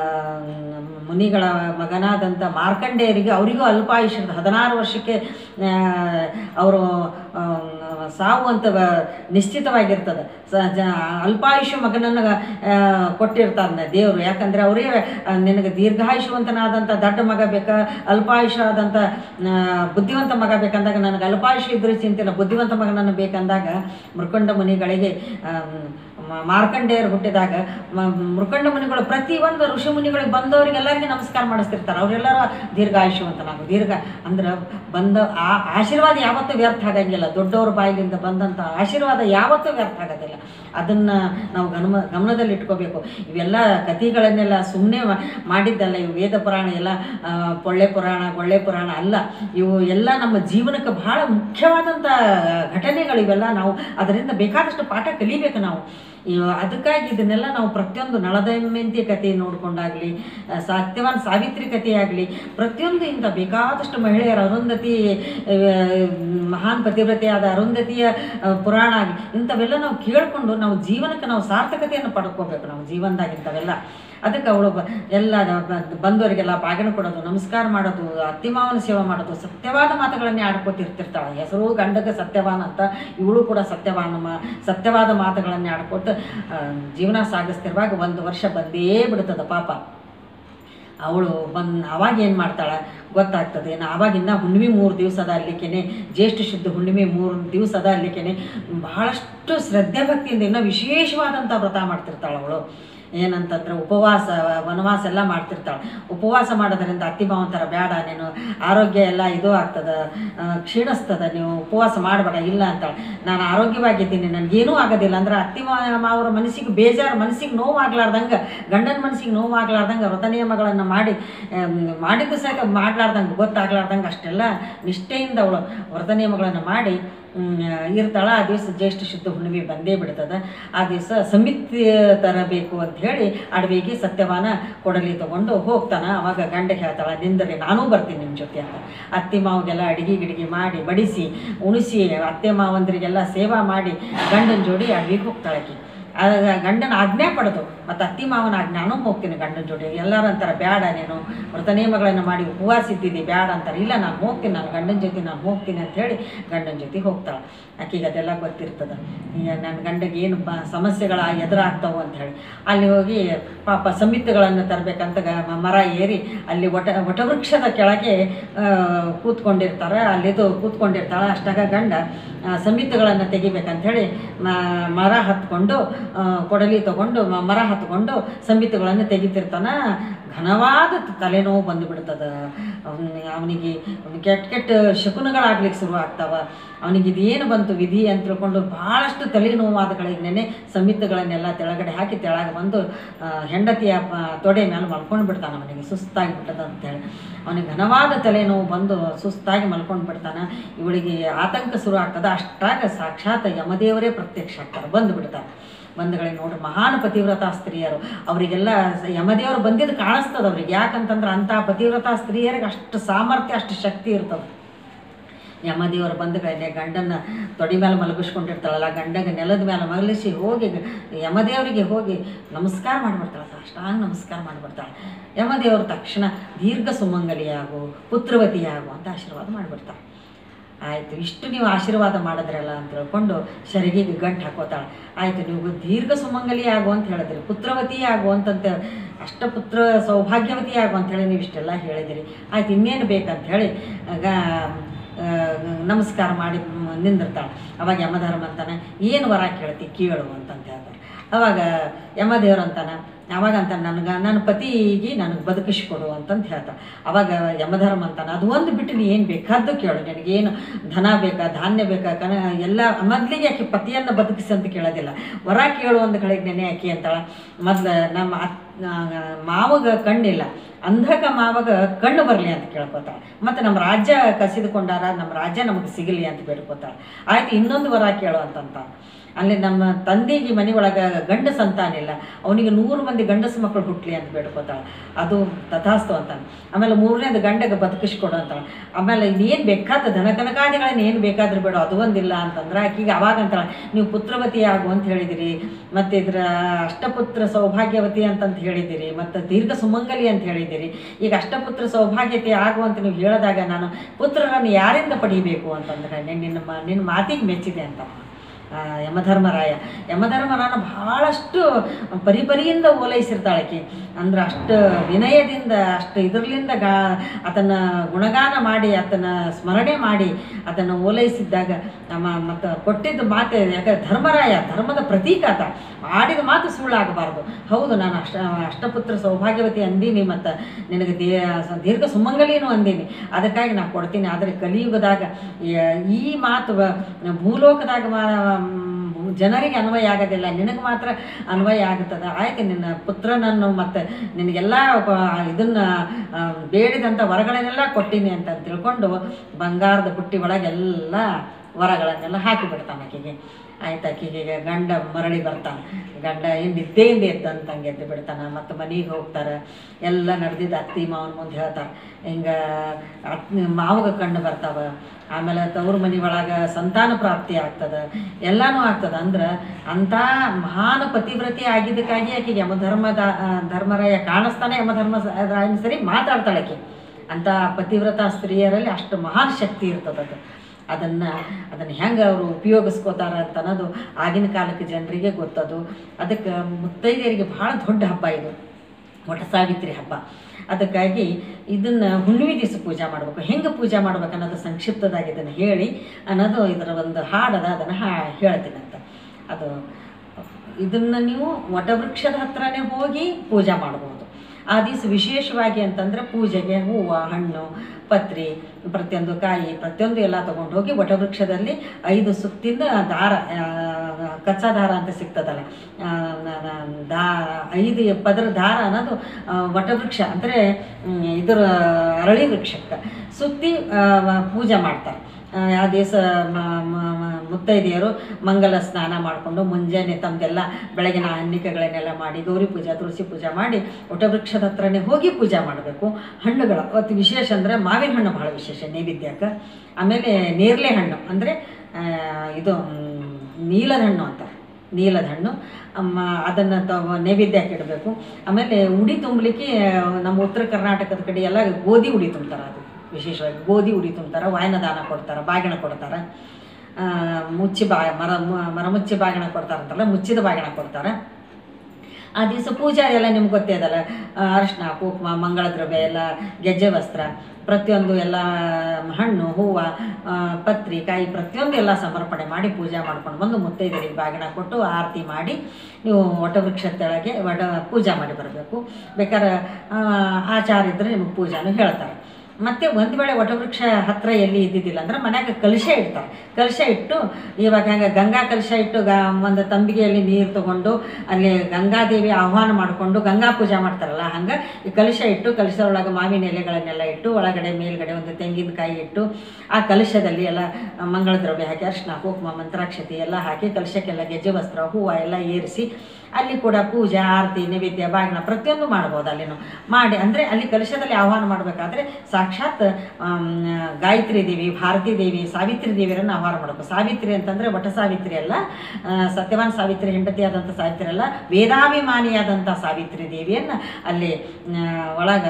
ಮುನಿಗಳ ಮಗನಾದಂಥ ಮಾರ್ಕಂಡೇಯರಿಗೆ ಅವರಿಗೂ ಅಲ್ಪಾಯುಷ್ಯದ ಹದಿನಾರು ವರ್ಷಕ್ಕೆ ಅವರು ಸಾವು ಅಂತ ವ- ನಿಶ್ಚಿತವಾಗಿರ್ತದೆ ಸ ಜ ಅಲ್ಪಾಯುಷ್ಯ ಮಗನನ್ನು ಕೊಟ್ಟಿರ್ತಾರೆ ದೇವರು ಯಾಕಂದರೆ ಅವರೇ ನಿನಗೆ ದೀರ್ಘಾಯುಷ್ಯವಂತನಾದಂಥ ದೊಡ್ಡ ಮಗ ಬೇಕಾ ಅಲ್ಪಾಯುಷ್ಯ ಆದಂಥ ಆ, ಬುದ್ಧಿವಂತ ಮಗ ಬೇಕಂದಾಗ ನನಗೆ ಅಲ್ಪಾಯುಷ್ಯ ಇದ್ರೆ ಚಿಂತಿಲ್ಲ ಬುದ್ಧಿವಂತ ಮಗನನ್ನು ಬೇಕಂದಾಗ ಮೃಕಂಡ ಮುನಿಗಳಿಗೆ ಆಮ್, ಮ- ಮಾರ್ಕಂಡೇಯರು ಹುಟ್ಟಿದಾಗ ಮ- ಮೃಕಂಡ ಮುನಿಗಳು ಪ್ರತಿಯೊಂದು ಋಷಿ ಮುನಿಗಳಿಗೆ ಬಂದವರಿಗೆಲ್ಲರಿಗೆ ನಮಸ್ಕಾರ ಮಾಡಿಸ್ತಿರ್ತಾರೆ ಅವರೆಲ್ಲರೂ ದೀರ್ಘಾಯುಷ್ಯವಂತನಾಗು ದೀರ್ಘ ಅಂದ್ರೆ ಬಂದ ಆ ಆಶೀರ್ವಾದ ಯಾವತ್ತೂ ವ್ಯರ್ಥ ಆಗಂಗಿಲ್ಲ ದೊಡ್ಡವ್ರ ಬಾಯಿಲಿಂದ ಬಂದಂಥ ಆಶೀರ್ವಾದ ಯಾವತ್ತೂ ವ್ಯರ್ಥ ಆಗೋದಿಲ್ಲ ಅದನ್ನು ನಾವು ಗಮನ ಗಮನದಲ್ಲಿ ಇಟ್ಕೋಬೇಕು ಇವೆಲ್ಲ ಕಥೆಗಳನ್ನೆಲ್ಲ ಸುಮ್ಮನೆ ಮಾಡಿದ್ದಲ್ಲ ಇವು ವೇದ ಪುರಾಣ ಎಲ್ಲ ಆ, ಪೊಳ್ಳೆ ಪುರಾಣ ಗೊಳ್ಳೆ ಪುರಾಣ ಅಲ್ಲ ಇವು ಎಲ್ಲ ನಮ್ಮ ಜೀವನಕ್ಕೆ ಬಹಳ ಮುಖ್ಯವಾದಂಥ ಘಟನೆಗಳು ಇವೆಲ್ಲ ನಾವು ಅದರಿಂದ ಬೇಕಾದಷ್ಟು ಪಾಠ ಕಲಿಬೇಕು ನಾವು ಇವ- ಅದಕ್ಕಾಗಿ ಇದನ್ನೆಲ್ಲ ನಾವು ಪ್ರತಿಯೊಂದು ನಳದಮಂತಿ ಕಥೆ ನೋಡ್ಕೊಂಡಾಗಲಿ ಸತ್ಯವಾನ್ ಸಾವಿತ್ರಿ ಕಥೆ ಆಗಲಿ ಪ್ರತಿಯೊಂದು ಇಂಥ ಬೇಕಾದಷ್ಟು ಮಹಿಳೆಯರ ಅರುಂಧತಿ ಆ, ಮಹಾನ್ ಪತಿವ್ರತೆಯಾದ ಅರುಂಧತಿಯ ಆ, ಪುರಾಣ ಆಗಲಿ ಇಂಥವೆಲ್ಲ ನಾವು ಕೇಳಿಕೊಂಡು ನಾವು ಜೀವನಕ್ಕೆ ನಾವು ಸಾರ್ಥಕತೆಯನ್ನು ಪಡ್ಕೋಬೇಕು ನಾವು ಜೀವನದಾಗ ಇಂಥವೆಲ್ಲ ಅದಕ್ಕೆ ಅವಳು ಬ ಎಲ್ಲ ದ- ಬ- ಬಂದವರಿಗೆಲ್ಲ ಬಾಗಿನ ಕೊಡೋದು ನಮಸ್ಕಾರ ಮಾಡೋದು ಅತ್ತಿಮಾವನ ಸೇವೆ ಮಾಡೋದು ಸತ್ಯವಾದ ಮಾತುಗಳನ್ನೇ ಆಡ್ಕೊತಿರ್ತಿರ್ತಾಳೆ ಹೆಸರು ಗಂಡಗೆ ಸತ್ಯವಾನ್ ಅಂತ ಇವಳು ಕೂಡ ಸತ್ಯವಾನ ಮಾ ಸತ್ಯವಾದ ಮಾತುಗಳನ್ನೇ ಆಡ್ಕೊತ ಆ, ಜೀವನ ಸಾಗಿಸ್ತಿರುವಾಗ ಒಂದು ವರ್ಷ ಬಂದೇ ಬಿಡ್ತದ ಪಾಪ ಅವಳು ಬಂದು ಅವಾಗ ಏನು ಮಾಡ್ತಾಳೆ ಗೊತ್ತಾಗ್ತದೆ ನಾ ಅವಾಗಿನ್ನ ಹುಣ್ಣಿಮೆ ಮೂರು ದಿವಸ ಅದ ಅಲ್ಲಿಕೇನೆ ಜ್ಯೇಷ್ಠ ಶುದ್ಧ ಹುಣ್ಣಿಮೆ ಮೂರು ದಿವಸ ಅದ ಅಲ್ಲಿಕೇನೆ ಬಹಳಷ್ಟು ಶ್ರದ್ಧೆ ಭಕ್ತಿಯಿಂದ ಇನ್ನೂ ವಿಶೇಷವಾದಂಥ ವ್ರತ ಮಾಡ್ತಿರ್ತಾಳೆ ಅವಳು ಏನಂತಂದ್ರೆ ಉಪವಾಸ ವನವಾಸ ಎಲ್ಲ ಮಾಡ್ತಿರ್ತಾಳೆ ಉಪವಾಸ ಮಾಡೋದ್ರಿಂದ ಅತ್ತಿ ಮಾವಂತರ ಬೇಡ ನೀನು ಆರೋಗ್ಯ ಎಲ್ಲ ಇದು ಆಗ್ತದೆ ಆ, ಕ್ಷೀಣಿಸ್ತದ ನೀವು ಉಪವಾಸ ಮಾಡಬೇಡ ಇಲ್ಲ ಅಂತಾಳೆ ನಾನು ಆರೋಗ್ಯವಾಗಿದ್ದೀನಿ ನನಗೇನೂ ಆಗೋದಿಲ್ಲ ಅಂದ್ರೆ ಅತ್ತಿ ಮಾವರ ಮನಸ್ಸಿಗೆ ಬೇಜಾರು ಮನಸ್ಸಿಗೆ ನೋವು ಆಗ್ಲಾರ್ದಂಗೆ ಗಂಡನ ಮನಸ್ಸಿಗೆ ನೋವು ಆಗ್ಲಾರ್ದಂಗೆ ವ್ರತ ನಿಯಮಗಳನ್ನು ಮಾಡಿ ಆಮ್, ಮಾಡಿದ್ದು ಸಹಿತ ಮಾಡ್ಲಾರ್ದಂಗೆ ಗೊತ್ತಾಗ್ಲಾರ್ದಂಗೆ ಅಷ್ಟೆಲ್ಲ ನಿಷ್ಠೆಯಿಂದ ಅವಳು ವ್ರತ ನಿಯಮಗಳನ್ನು ಮಾಡಿ ಹ್ಮ್, ಇರ್ತಾಳೆ ಆ ದಿವಸ ಜ್ಯೇಷ್ಠ ಶುದ್ಧ ಹುಣ್ಣಿಮೆ ಬಂದೇ ಬಿಡ್ತದೆ ಆ ದಿವಸ ಸಮಿತಿ ತರಬೇಕು ಅಂತ ಹೇಳಿ ಅಡವಿಗೆ ಸತ್ಯವಾನ ಕೊಡಲಿ ತಗೊಂಡು ಹೋಗ್ತಾನೆ ಅವಾಗ ಗಂಡ ಹೇಳ್ತಾಳೆ ನಿಂದರಿ ನಾನೂ ಬರ್ತೀನಿ ನಿಮ್ಮ ಜೊತೆ ಅಂತ ಅತ್ತೆ ಮಾವಿಗೆಲ್ಲ ಅಡಿಗೆ ಗಿಡಿಗೆ ಮಾಡಿ ಬಡಿಸಿ ಉಣಿಸಿ ಅತ್ತೆ ಮಾವಂದ್ರಿಗೆಲ್ಲ ಸೇವಾ ಮಾಡಿ ಗಂಡನ ಜೋಡಿ ಅಡವಿಗೆ ಹೋಗ್ತಾಳೆ ಆಕಿ ಆಗ ಗಂಡನ ಆಜ್ಞೆ ಪಡೆದು ಮತ್ತು ಅತ್ತಿ ಮಾವನ ಆಜ್ಞೆ ನಾನು ಹೋಗ್ತೀನಿ ಗಂಡನ ಜೋಡಿ ಎಲ್ಲರೂ ಅಂತಾರೆ ಬೇಡ ನೀನು ವ್ರತ ನಿಯಮಗಳನ್ನು ಮಾಡಿ ಉಪವಾಸ ಇದ್ದೀನಿ ಬೇಡ ಅಂತಾರೆ ಇಲ್ಲ ನಾನು ಹೋಗ್ತೀನಿ ನಾನು ಗಂಡನ ಜೊತೆ ನಾನು ಹೋಗ್ತೀನಿ ಅಂತ ಹೇಳಿ ಗಂಡನ ಜೊತೆ ಹೋಗ್ತಾಳೆ ಆಕಿಗೆ ಅದೆಲ್ಲ ಗೊತ್ತಿರ್ತದೆ ಈಗ ನನ್ನ ಗಂಡಗೆ ಏನು ಬ ಸಮಸ್ಯೆಗಳ ಎದುರಾಗ್ತಾವೆ ಅಂತ ಹೇಳಿ ಅಲ್ಲಿ ಹೋಗಿ ಪಾಪ ಸಮಿತಿಗಳನ್ನು ತರಬೇಕಂತ ಗ- ಮರ ಏರಿ ಅಲ್ಲಿ ವಟ ವಟವೃಕ್ಷದ ಕೆಳಗೆ ಆ, ಕೂತ್ಕೊಂಡಿರ್ತಾರೆ ಅಲ್ಲಿದು ಕೂತ್ಕೊಂಡಿರ್ತಾಳೆ ಅಷ್ಟಾಗ ಗಂಡ ಆ, ಸಮಿತಿಗಳನ್ನು ತೆಗಿಬೇಕಂತ ಹೇಳಿ ಮ- ಮರ ಹತ್ಕೊಂಡು ಆ, ಕೊಡಲಿ ತಗೊಂಡು ಮ- ಮರ ಹತ್ಕೊಂಡು ಸಮಿತಿಗಳನ್ನು ತೆಗಿತಿರ್ತಾನ ಘನವಾದ ತಲೆನೋವು ಬಂದುಬಿಡ್ತದೆ ಅವನಿಗೆ ಕೆಟ್ಟ ಕೆಟ್ಟ ಶಕುನಗಳಾಗ್ಲಿಕ್ಕೆ ಶುರು ಆಗ್ತಾವ ಅವನಿಗೆ ಇದೇನು ಬಂತು ವಿಧಿ ಅಂತ ತಿಳ್ಕೊಂಡು ಭಾಳಷ್ಟು ತಲೆನೋವಾದಗಳಿಗೆನೆ ಸಮಿತಿಗಳನ್ನೆಲ್ಲ ತೆಳಗಡೆ ಹಾಕಿ ತೆಳಗೆ ಬಂದು ಆ, ಹೆಂಡತಿಯ ಪ- ತೊಡೆ ಮೇಲೆ ಮಲ್ಕೊಂಡು ಬಿಡ್ತಾನೆ ಅವನಿಗೆ ಸುಸ್ತಾಗಿ ಬಿಟ್ಟದ ಅಂತೇಳಿ ಅವನಿಗೆ ಘನವಾದ ತಲೆನೋವು ಬಂದು ಸುಸ್ತಾಗಿ ಮಲ್ಕೊಂಡು ಬಿಡ್ತಾನೆ ಇವಳಿಗೆ ಆತಂಕ ಶುರು ಆಗ್ತದೆ ಅಷ್ಟಾಗ ಸಾಕ್ಷಾತ್ ಯಮದೇವರೇ ಪ್ರತ್ಯಕ್ಷ ಆಗ್ತಾರೆ ಬಂದು ಬಿಡ್ತಾರೆ ಬಂಧುಗಳಿಗೆ ನೋಡ್ರಿ ಮಹಾನ್ ಪತಿವ್ರತಾ ಸ್ತ್ರೀಯರು ಅವರಿಗೆಲ್ಲ ಸ- ಯಮದೇವರು ಬಂದಿದ್ದು ಕಾಣಿಸ್ತದೆ ಅವ್ರಿಗೆ ಯಾಕಂತಂದ್ರೆ ಅಂಥ ಪತಿವ್ರತಾ ಸ್ತ್ರೀಯರಿಗೆ ಅಷ್ಟು ಸಾಮರ್ಥ್ಯ ಅಷ್ಟು ಶಕ್ತಿ ಇರ್ತದೆ ಯಮದೇವರು ಬಂದ ಕಡೆ ಗಂಡನ ತೊಡಿ ಮೇಲೆ ಮಲಗಿಸ್ಕೊಂಡಿರ್ತಾಳಲ್ಲ ಗಂಡಗೆ ನೆಲದ ಮೇಲೆ ಮಲಗಿಸಿ ಹೋಗಿ ಯಮದೇವರಿಗೆ ಹೋಗಿ ನಮಸ್ಕಾರ ಮಾಡಿಬಿಡ್ತಾಳೆ ಸಾಷ್ಟಾಂಗ ನಮಸ್ಕಾರ ಮಾಡಿಬಿಡ್ತಾಳೆ ಯಮದೇವರು ತಕ್ಷಣ ದೀರ್ಘ ಸುಮಂಗಲಿಯಾಗು ಪುತ್ರವತಿಯಾಗು ಅಂತ ಆಶೀರ್ವಾದ ಮಾಡಿಬಿಡ್ತಾಳೆ ಆಯಿತು ಇಷ್ಟು ನೀವು ಆಶೀರ್ವಾದ ಮಾಡಿದ್ರಲ್ಲ ಅಂತ ಹೇಳ್ಕೊಂಡು ಶರಿಗೆಗೆ ಗಂಟು ಹಾಕೋತಾಳೆ ಆಯಿತು ನೀವು ದೀರ್ಘ ಸುಮಂಗಲಿ ಆಗು ಅಂತ ಹೇಳಿದ್ರಿ ಪುತ್ರವತಿ ಆಗು ಅಂತಂತ ಅಷ್ಟಪುತ್ರ ಸೌಭಾಗ್ಯವತಿ ಆಗು ಅಂತ ಹೇಳಿ ನೀವು ಇಷ್ಟೆಲ್ಲ ಹೇಳಿದಿರಿ ಆಯ್ತು ಇನ್ನೇನು ಬೇಕಂತ ಹೇಳಿ ಗ ಆ, ನಮಸ್ಕಾರ ಮಾಡಿ ಮ್, ನಿಂದಿರ್ತಾಳೆ ಅವಾಗ ಯಮಧರ್ಮ ಅಂತಾನೆ ಏನು ವರ ಕೇಳ್ತಿ ಕೇಳು ಅಂತಂತ ಹೇಳ್ತಾರೆ ಅವಾಗ ಯಮದೇವ್ರು ಅಂತಾನೆ ಅವಾಗ ಅಂತ ನನಗೆ ನನ್ನ ಪತಿಗೆ ನನಗೆ ಬದುಕಿಸ್ಕೊಡು ಅಂತಂತ ಹೇಳ್ತಾಳೆ ಅವಾಗ ಯಮಧರ್ಮ ಅಂತಾನೆ ಅದು ಒಂದು ಬಿಟ್ಟು ನೀ ಏನು ಬೇಕಾದ್ದು ಕೇಳು ನಿನಗೇನು ಧನ ಬೇಕಾ ಧಾನ್ಯ ಬೇಕಾ ಕನ ಎಲ್ಲ ಮೊದಲಿಗೆ ಆಕೆ ಪತಿಯನ್ನು ಬದುಕಿಸಿ ಅಂತ ಕೇಳೋದಿಲ್ಲ ವರ ಕೇಳು ಅಂದ ಕಡೆಗೆ ನೆನೆ ಆಕಿ ಅಂತಾಳೆ ಮೊದ್ಲು ನಮ್ಮ ಅತ್ ಮಾವಗ ಕಣ್ಣಿಲ್ಲ ಅಂಧಕ ಮಾವಗ ಕಣ್ಣು ಬರಲಿ ಅಂತ ಕೇಳ್ಕೊತಾಳೆ ಮತ್ತು ನಮ್ಮ ರಾಜ್ಯ ಕಸಿದುಕೊಂಡಾರ ನಮ್ಮ ರಾಜ್ಯ ನಮಗೆ ಸಿಗಲಿ ಅಂತ ಬೇಡ್ಕೊತಾಳೆ ಆಯ್ತು ಇನ್ನೊಂದು ವರ ಕೇಳು ಅಂತಂತ ಅಲ್ಲಿ ನಮ್ಮ ತಂದೆಗೆ ಮನೆ ಒಳಗೆ ಗಂಡ ಸಂತಾನ ಇಲ್ಲ ಅವನಿಗೆ ನೂರು ಮಂದಿ ಗಂಡಸು ಮಕ್ಕಳು ಹುಟ್ಟಲಿ ಅಂತ ಬೇಡ್ಕೊತಾಳೆ ಅದು ತಥಾಸ್ತು ಅಂತಾನೆ ಆಮೇಲೆ ಮೂರನೇದು ಗಂಡಗೆ ಬದುಕಿಸ್ಕೊಡು ಅಂತಾಳೆ ಆಮೇಲೆ ಇನ್ನೇನು ಬೇಕಾದ ಧನ ಕನಕಾದಿಗಳನ್ನ ಏನು ಬೇಕಾದ್ರೂ ಬೇಡ ಅದು ಒಂದಿಲ್ಲ ಅಂತಂದ್ರೆ ಆಕಿಗೆ ಅವಾಗ ಅಂತಾಳೆ ನೀವು ಪುತ್ರವತಿ ಆಗು ಅಂತ ಹೇಳಿದಿರಿ ಮತ್ತು ಇದರ ಅಷ್ಟಪುತ್ರ ಸೌಭಾಗ್ಯವತಿ ಅಂತಂತ ಹೇಳಿದಿರಿ ಮತ್ತು ದೀರ್ಘ ಸುಮಂಗಲಿ ಅಂತ ಹೇಳಿದಿರಿ ಈಗ ಅಷ್ಟಪುತ್ರ ಸೌಭಾಗ್ಯತೆ ಆಗು ಅಂತ ನೀವು ಹೇಳಿದಾಗ ನಾನು ಪುತ್ರರನ್ನು ಯಾರಿಂದ ಪಡೀಬೇಕು ಅಂತಂದ್ರೆ ನಿನ್ನ ನಿನ್ನ ಮ- ನಿನ್ನ ಮಾತಿಗೆ ಮೆಚ್ಚಿದೆ ಅಂತ ಆ, ಯಮಧರ್ಮರಾಯ ಯಮಧರ್ಮರಾನ ಬಹಳಷ್ಟು ಪರಿಪರಿಯಿಂದ ಓಲೈಸಿರ್ತಾಳೆ ಆಕಿ ಅಂದ್ರೆ ಅಷ್ಟು ವಿನಯದಿಂದ ಅಷ್ಟು ಇದರ್ಲಿಂದ ಗಾ ಆತನ ಗುಣಗಾನ ಮಾಡಿ ಆತನ ಸ್ಮರಣೆ ಮಾಡಿ ಅದನ್ನು ಓಲೈಸಿದ್ದಾಗ ನಮ್ಮ ಮತ್ತು ಕೊಟ್ಟಿದ್ದ ಮಾತು ಯಾಕಂದ್ರೆ ಧರ್ಮರಾಯ ಧರ್ಮದ ಪ್ರತೀಕ ಆತ ಆಡಿದ ಮಾತು ಸುಳ್ಳಾಗಬಾರ್ದು ಹೌದು ನಾನು ಅಷ್ಟ ಅಷ್ಟಪುತ್ರ ಸೌಭಾಗ್ಯವತಿ ಅಂದೀನಿ ಮತ್ತು ನಿನಗೆ ದೇ ದೀರ್ಘ ಸುಮಂಗಲಿನೂ ಅಂದೀನಿ ಅದಕ್ಕಾಗಿ ನಾನು ಕೊಡ್ತೀನಿ ಆದರೆ ಕಲಿಯುಗದಾಗ ಈ- ಈ ಮಾತು ವ- ಭೂಲೋಕದಾಗ ಮಾ- ಮ್, ಜನರಿಗೆ ಅನ್ವಯ ಆಗೋದಿಲ್ಲ ನಿನಗೆ ಮಾತ್ರ ಅನ್ವಯ ಆಗುತ್ತದೆ ಆಯ್ತು ನಿನ್ನ ಪುತ್ರನನ್ನು ಮತ್ತು ನಿನಗೆಲ್ಲ ಇದನ್ನು ಬೇಡಿದಂಥ ವರಗಳನ್ನೆಲ್ಲ ಕೊಟ್ಟೀನಿ ಅಂತ ತಿಳ್ಕೊಂಡು ಬಂಗಾರದ ಬುಟ್ಟಿ ಒಳಗೆಲ್ಲ ವರಗಳನ್ನೆಲ್ಲ ಹಾಕಿಬಿಡ್ತಾನೆ ಆಕೆಗೆ ಆಯ್ತು ಆಕೆಗೆ ಈಗ ಗಂಡ ಮರಳಿ ಬರ್ತಾನೆ ಗಂಡ ಏನು ನಿದ್ದೆಯಿಂದ ಎದ್ದಂತಂಗೆ ಎದ್ದು ಬಿಡ್ತಾನೆ ಮತ್ತು ಮನೆಗೆ ಹೋಗ್ತಾರೆ ಎಲ್ಲ ನಡೆದಿದ್ದು ಅತ್ತಿ ಮಾವನ ಮುಂದೆ ಹೇಳ್ತಾರೆ ಹಿಂಗೆ ಅತ್ ಮಾವಗ ಕಣ್ಣು ಬರ್ತಾವೆ ಆಮೇಲೆ ತವ್ರ ಮನೆ ಒಳಗೆ ಸಂತಾನ ಪ್ರಾಪ್ತಿ ಆಗ್ತದೆ ಎಲ್ಲನೂ ಆಗ್ತದೆ ಅಂದ್ರೆ ಅಂಥ ಮಹಾನ್ ಪತಿವ್ರತೆ ಆಗಿದ್ದಕ್ಕಾಗಿ ಆಕೆಗೆ ಯಮಧರ್ಮದ ಆ, ಧರ್ಮರಾಯ ಕಾಣಿಸ್ತಾನೆ ಯಮಧರ್ಮ ಸ- ರಾಯನ ಸರಿ ಮಾತಾಡ್ತಾಳೆ ಆಕೆ ಅಂಥ ಪತಿವ್ರತ ಸ್ತ್ರೀಯರಲ್ಲಿ ಅಷ್ಟು ಮಹಾನ್ ಶಕ್ತಿ ಇರ್ತದೆ ಅದು ಅದನ್ನು ಅದನ್ನು ಹೆಂಗೆ ಅವರು ಉಪಯೋಗಿಸ್ಕೋತಾರ ಅಂತ ಅನ್ನೋದು ಆಗಿನ ಕಾಲಕ್ಕೆ ಜನರಿಗೆ ಗೊತ್ತದು ಅದಕ್ಕೆ ಮುತ್ತೈದೆಯರಿಗೆ ಭಾಳ ದೊಡ್ಡ ಹಬ್ಬ ಇದು ವಟ ಸಾವಿತ್ರಿ ಹಬ್ಬ ಅದಕ್ಕಾಗಿ ಇದನ್ನು ಹುಣ್ಣಿಮೆ ದಿವಸ ಪೂಜೆ ಮಾಡಬೇಕು ಹೆಂಗೆ ಪೂಜೆ ಮಾಡ್ಬೇಕು ಅನ್ನೋದು ಸಂಕ್ಷಿಪ್ತದಾಗಿ ಇದನ್ನು ಹೇಳಿ ಅನ್ನೋದು ಇದರ ಒಂದು ಹಾಡದ ಅದನ್ನು ಹಾ ಹೇಳ್ತೀನಿ ಅಂತ ಅದು ಇದನ್ನು ನೀವು ವಟವೃಕ್ಷದ ಹತ್ರನೇ ಹೋಗಿ ಪೂಜೆ ಮಾಡ್ಬೋದು ಆ ದಿವಸ ವಿಶೇಷವಾಗಿ ಅಂತಂದರೆ ಪೂಜೆಗೆ ಹೂವು ಹಣ್ಣು ಪತ್ರಿ ಪ್ರತಿಯೊಂದು ಕಾಯಿ ಪ್ರತಿಯೊಂದು ಎಲ್ಲ ತೊಗೊಂಡು ಹೋಗಿ ವಟವೃಕ್ಷದಲ್ಲಿ ಐದು ಸುತ್ತಿಂದ ದಾರ ಆ, ಕಚ್ಚಾ ದಾರ ಅಂತ ಸಿಗ್ತದಲ್ಲ ಆ, ನ- ನ- ದಾ ಐದು ಪದರ ದಾರ ಅನ್ನೋದು ಆ, ವಟವೃಕ್ಷ ಅಂದರೆ ಇದರ ಅರಳಿ ವೃಕ್ಷಕ್ಕೆ ಸುತ್ತಿ ಆ, ಪೂಜೆ ಮಾಡ್ತಾರೆ ಆ, ಆ ದಿವಸ ಮ- ಮ- ಮ- ಮುತ್ತೈದೆಯರು ಮಂಗಲ ಸ್ನಾನ ಮಾಡಿಕೊಂಡು ಮುಂಜಾನೆ ತಮ್ಮದೆಲ್ಲ ಬೆಳಗಿನ ಅನ್ನಿಕೆಗಳನ್ನೆಲ್ಲ ಮಾಡಿ ಗೌರಿ ಪೂಜೆ ತುಳಸಿ ಪೂಜೆ ಮಾಡಿ ವಟವೃಕ್ಷದ ಹತ್ರನೇ ಹೋಗಿ ಪೂಜೆ ಮಾಡಬೇಕು ಹಣ್ಣುಗಳು ಅವತ್ತು ವಿಶೇಷ ಅಂದರೆ ಮಾವಿನ ಹಣ್ಣು ಭಾಳ ವಿಶೇಷ ನೈವೇದ್ಯಕ್ಕೆ ಆಮೇಲೆ ನೇರಳೆ ಹಣ್ಣು ಅಂದರೆ ಇದು ಮ್, ನೀಲದ ಹಣ್ಣು ಅಂತ ನೀಲದ ಹಣ್ಣು ಅಮ್ಮ ಅದನ್ನು ತಗೊ ನೈವೇದ್ಯಕ್ಕೆ ಇಡಬೇಕು ಆಮೇಲೆ ಉಡಿ ತುಂಬಲಿಕ್ಕೆ ನಮ್ಮ ಉತ್ತರ ಕರ್ನಾಟಕದ ಕಡೆ ಎಲ್ಲ ಗೋಧಿ ಉಡಿ ತುಂಬ್ತಾರೆ ಅದು ವಿಶೇಷವಾಗಿ ಗೋಧಿ ಉಡಿ ತುಂಬ್ತಾರೆ ವಾಯನದಾನ ಕೊಡ್ತಾರೆ ಬಾಗಿಣ ಕೊಡ್ತಾರೆ ಆ, ಮುಚ್ಚಿ ಬಾ ಮರ ಮು- ಮರ ಮುಚ್ಚಿ ಬಾಗಿಣ ಕೊಡ್ತಾರಂತಲ್ಲ ಮುಚ್ಚಿದ ಬಾಗಿಣ ಕೊಡ್ತಾರೆ ಆ ದಿವಸ ಪೂಜೆ ಎಲ್ಲ ನಿಮ್ಗೆ ಗೊತ್ತೇ ಅದಲ್ಲ ಆ, ಅರಿಶಿನ ಕುಂಕುಮ ಮಂಗಳ ದ್ರವ್ಯ ಎಲ್ಲ ಗೆಜ್ಜೆ ವಸ್ತ್ರ ಪ್ರತಿಯೊಂದು ಎಲ್ಲ ಹಣ್ಣು ಹೂವು ಆ, ಪತ್ರಿ ಕಾಯಿ ಪ್ರತಿಯೊಂದು ಎಲ್ಲ ಸಮರ್ಪಣೆ ಮಾಡಿ ಪೂಜೆ ಮಾಡ್ಕೊಂಡು ಬಂದು ಮುತ್ತೈದರಿಗೆ ಬಾಗಿಣ ಕೊಟ್ಟು ಆರತಿ ಮಾಡಿ ನೀವು ವಟವೃಕ್ಷ ತೆಳಗೆ ವಟ ಪೂಜೆ ಮಾಡಿ ಬರಬೇಕು ಬೇಕಾದ್ರೆ ಆ, ಆಚಾರ ಇದ್ದರೆ ನಿಮಗೆ ಪೂಜಾನು ಹೇಳ್ತಾರೆ ಮತ್ತು ಒಂದು ವೇಳೆ ವಟವೃಕ್ಷ ಹತ್ರ ಎಲ್ಲಿ ಇದ್ದಿದ್ದಿಲ್ಲ ಅಂದ್ರೆ ಮನ್ಯಾಗ ಕಲಶ ಇಡ್ತಾರೆ ಕಲಶ ಇಟ್ಟು ಇವಾಗ ಹೆಂಗೆ ಗಂಗಾ ಕಲಶ ಇಟ್ಟು ಗ ಒಂದು ತಂಬಿಗೆಯಲ್ಲಿ ನೀರು ತಗೊಂಡು ಅಲ್ಲಿ ಗಂಗಾದೇವಿ ಆಹ್ವಾನ ಮಾಡಿಕೊಂಡು ಗಂಗಾ ಪೂಜೆ ಮಾಡ್ತಾರಲ್ಲ ಹಂಗೆ ಈ ಕಲಶ ಇಟ್ಟು ಕಲಶದೊಳಗೆ ಮಾವಿನ ಎಲೆಗಳನ್ನೆಲ್ಲ ಇಟ್ಟು ಒಳಗಡೆ ಮೇಲ್ಗಡೆ ಒಂದು ತೆಂಗಿನಕಾಯಿ ಇಟ್ಟು ಆ ಕಲಶದಲ್ಲಿ ಎಲ್ಲ ಮಂಗಳ ದ್ರವ್ಯ ಹಾಕಿ ಅರ್ಶಿನ ಕುಂಕುಮ ಮಂತ್ರಾಕ್ಷತೆ ಎಲ್ಲ ಹಾಕಿ ಕಲಶಕ್ಕೆಲ್ಲ ಗೆಜ್ಜೆ ವಸ್ತ್ರ ಹೂವು ಎಲ್ಲ ಏರಿಸಿ ಅಲ್ಲಿ ಕೂಡ ಪೂಜೆ ಆರತಿ ನೈವೇದ್ಯ ಬಾಗಿನ ಪ್ರತಿಯೊಂದು ಮಾಡ್ಬೋದು ಅಲ್ಲಿನೂ ಮಾಡಿ ಅಂದರೆ ಅಲ್ಲಿ ಕಲಶದಲ್ಲಿ ಆಹ್ವಾನ ಮಾಡಬೇಕಾದ್ರೆ ಸಾಕ್ಷಾತ್ ಆಮ್, ಗಾಯತ್ರಿ ದೇವಿ ಭಾರತೀ ದೇವಿ ಸಾವಿತ್ರಿ ದೇವಿಯರನ್ನು ಆಹ್ವಾನ ಮಾಡಬೇಕು ಸಾವಿತ್ರಿ ಅಂತಂದರೆ ವಟ ಸಾವಿತ್ರಿ ಅಲ್ಲ ಆ, ಸತ್ಯವಾನ್ ಸಾವಿತ್ರಿ ಹೆಂಡತಿಯಾದಂಥ ಸಾವಿತ್ರಿ ಅಲ್ಲ ವೇದಾಭಿಮಾನಿಯಾದಂಥ ಸಾವಿತ್ರಿ ದೇವಿಯನ್ನು ಅಲ್ಲಿ ಒಳಗೆ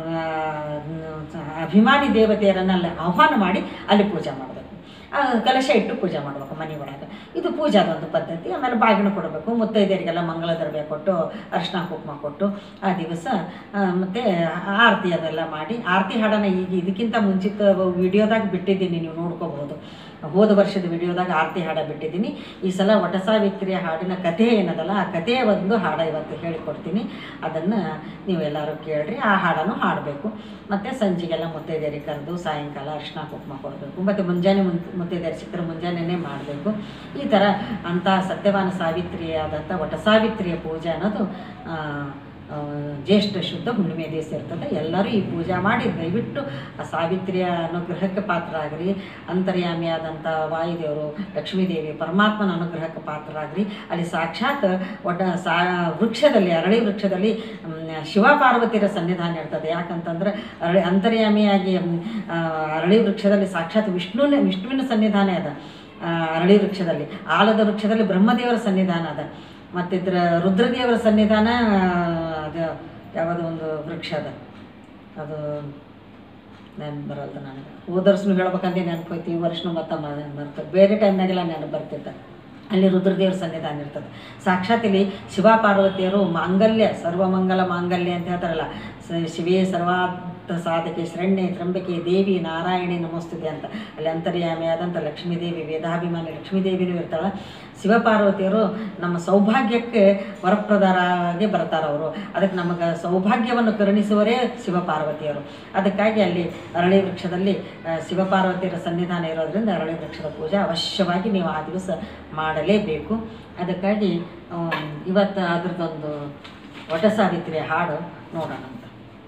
ಅಭಿಮಾನಿ ದೇವತೆಯರನ್ನು ಅಲ್ಲಿ ಆಹ್ವಾನ ಮಾಡಿ ಅಲ್ಲಿ ಪೂಜೆ ಮಾಡಬೇಕು ಆ, ಕಲಶ ಇಟ್ಟು ಪೂಜೆ ಮಾಡಬೇಕು ಮನೆ ಒಳಗೆ ಇದು ಪೂಜಾದೊಂದು ಪದ್ಧತಿ ಆಮೇಲೆ ಬಾಗಿನ ಕೊಡಬೇಕು ಮುತ್ತೈದೆಯರಿಗೆಲ್ಲ ಮಂಗಳ ದ್ರವ್ಯ ಕೊಟ್ಟು ಅರಿಶಿನ ಕುಂಕುಮ ಕೊಟ್ಟು ಆ ದಿವಸ ಆ, ಮತ್ತೆ ಆರತಿ ಅದೆಲ್ಲ ಮಾಡಿ ಆರತಿ ಹಾಡನ್ನು ಈಗ ಇದಕ್ಕಿಂತ ಮುಂಚಿತ ವಿಡಿಯೋದಾಗ ಬಿಟ್ಟಿದ್ದೀನಿ ನೀವು ನೋಡ್ಕೋಬಹುದು ಹೋದ ವರ್ಷದ ವಿಡಿಯೋದಾಗ ಆರತಿ ಹಾಡ ಬಿಟ್ಟಿದ್ದೀನಿ ಈ ಸಲ ವಟ ಸಾವಿತ್ರಿಯ ಹಾಡಿನ ಕಥೆ ಏನದಲ್ಲ ಆ ಕಥೆಯ ಒಂದು ಹಾಡ ಇವತ್ತು ಹೇಳಿಕೊಡ್ತೀನಿ ಅದನ್ನು ನೀವೆಲ್ಲರೂ ಕೇಳ್ರಿ ಆ ಹಾಡನ್ನು ಹಾಡಬೇಕು ಮತ್ತು ಸಂಜೆಗೆಲ್ಲ ಮುತ್ತೈದೆಯರಿಗೆ ಕರೆದು ಸಾಯಂಕಾಲ ಅರಿಶಿನ ಕುಂಕುಮ ಕೊಡಬೇಕು ಮತ್ತು ಮುಂಜಾನೆ ಮುನ್ ಮುತ್ತೈದೆಯರು ಸಿಕ್ಕರೆ ಮುಂಜಾನೆನೇ ಮಾಡಬೇಕು ಈ ಥರ ಅಂಥ ಸತ್ಯವಾನ ಸಾವಿತ್ರಿಯಾದಂಥ ವಟ ಸಾವಿತ್ರಿಯ ಪೂಜೆ ಅನ್ನೋದು ಆ, ಆ, ಜ್ಯೇಷ್ಠ ಶುದ್ಧ ಹುಣ್ಣಿಮೆ ದಿವಸ ಇರ್ತದೆ ಎಲ್ಲರೂ ಈ ಪೂಜೆ ಮಾಡಿ ದಯವಿಟ್ಟು ಆ ಸಾವಿತ್ರಿಯ ಅನುಗ್ರಹಕ್ಕೆ ಪಾತ್ರರಾಗ್ರಿ ಅಂತರ್ಯಾಮಿಯಾದಂಥ ವಾಯುದೇವರು ಲಕ್ಷ್ಮೀದೇವಿ ಪರಮಾತ್ಮನ ಅನುಗ್ರಹಕ್ಕೆ ಪಾತ್ರರಾಗ್ರಿ ಅಲ್ಲಿ ಸಾಕ್ಷಾತ್ ಒಟ್ಟ ಸಾ ವೃಕ್ಷದಲ್ಲಿ ಅರಳಿ ವೃಕ್ಷದಲ್ಲಿ ಮ್, ಶಿವ ಪಾರ್ವತಿಯರ ಸನ್ನಿಧಾನ ಇರ್ತದೆ ಯಾಕಂತಂದ್ರೆ ಅರಳಿ ಅಂತರ್ಯಾಮಿಯಾಗಿ ಮ್, ಆ, ಅರಳಿ ವೃಕ್ಷದಲ್ಲಿ ಸಾಕ್ಷಾತ್ ವಿಷ್ಣುವಿನ ವಿಷ್ಣುವಿನ ಸನ್ನಿಧಾನ ಅದ ಆ, ಅರಳಿ ವೃಕ್ಷದಲ್ಲಿ ಆಲದ ವೃಕ್ಷದಲ್ಲಿ ಬ್ರಹ್ಮದೇವರ ಸನ್ನಿಧಾನ ಅದ ಮತ್ತಿದ್ರ ರುದ್ರದೇವರ ಸನ್ನಿಧಾನ ಅದು ಯಾವುದೋ ಒಂದು ವೃಕ್ಷ ಅದ ಅದು ನೆನಪು ಬರಲ್ದು ನನಗೆ ಹೋದ ವರ್ಷನೂ ಹೇಳ್ಬೇಕಂತ ನೆನಪು ಹೋಯ್ತು ಈ ವರ್ಷನೂ ಮತ್ತೆ ಬರ್ತದೆ ಬೇರೆ ಟೈಮ್ನಾಗೆಲ್ಲ ನೆನಪು ಬರ್ತಿದ್ದ ಅಲ್ಲಿ ರುದ್ರದೇವ್ರ ಸನ್ನಿಧಾನ ಇರ್ತದೆ ಸಾಕ್ಷಾತ್ ಇಲ್ಲಿ ಶಿವ ಪಾರ್ವತಿಯರು ಮಾಂಗಲ್ಯ ಸರ್ವಮಂಗಲ ಮಾಂಗಲ್ಯ ಅಂತ ಹೇಳ್ತಾರಲ್ಲ ಸ- ಶಿವೇ ಸರ್ವಾರ್ಥ ಸಾಧಕೆ ಶರಣ್ಯೆ ತ್ರಂಬಕೆ ದೇವಿ ನಾರಾಯಣಿ ನಮಸ್ತುತಿ ಅಂತ ಅಲ್ಲಿ ಅಂತರ್ಯಾಮಿಯಾದಂಥ ಲಕ್ಷ್ಮೀದೇವಿ ವೇದಾಭಿಮಾನಿ ಲಕ್ಷ್ಮೀದೇವಿನೂ ಇರ್ತಾಳೆ ಶಿವಪಾರ್ವತಿಯರು ನಮ್ಮ ಸೌಭಾಗ್ಯಕ್ಕೆ ವರಪ್ರದಾರಾಗಿ ಬರ್ತಾರೆ ಅವರು ಅದಕ್ಕೆ ನಮಗೆ ಸೌಭಾಗ್ಯವನ್ನು ಕರುಣಿಸುವರೇ ಶಿವಪಾರ್ವತಿಯರು ಅದಕ್ಕಾಗಿ ಅಲ್ಲಿ ಅರಳಿ ವೃಕ್ಷದಲ್ಲಿ ಆ, ಶಿವಪಾರ್ವತಿಯರ ಸನ್ನಿಧಾನ ಇರೋದ್ರಿಂದ ಅರಳಿ ವೃಕ್ಷದ ಪೂಜೆ ಅವಶ್ಯವಾಗಿ ನೀವು ಆ ದಿವಸ ಮಾಡಲೇಬೇಕು ಅದಕ್ಕಾಗಿ ಆಮ್, ಇವತ್ತು ಅದ್ರದ್ದೊಂದು ವಟ ಸಾವಿತ್ರಿಯ ಹಾಡು ನೋಡೋಣ ಅಂತ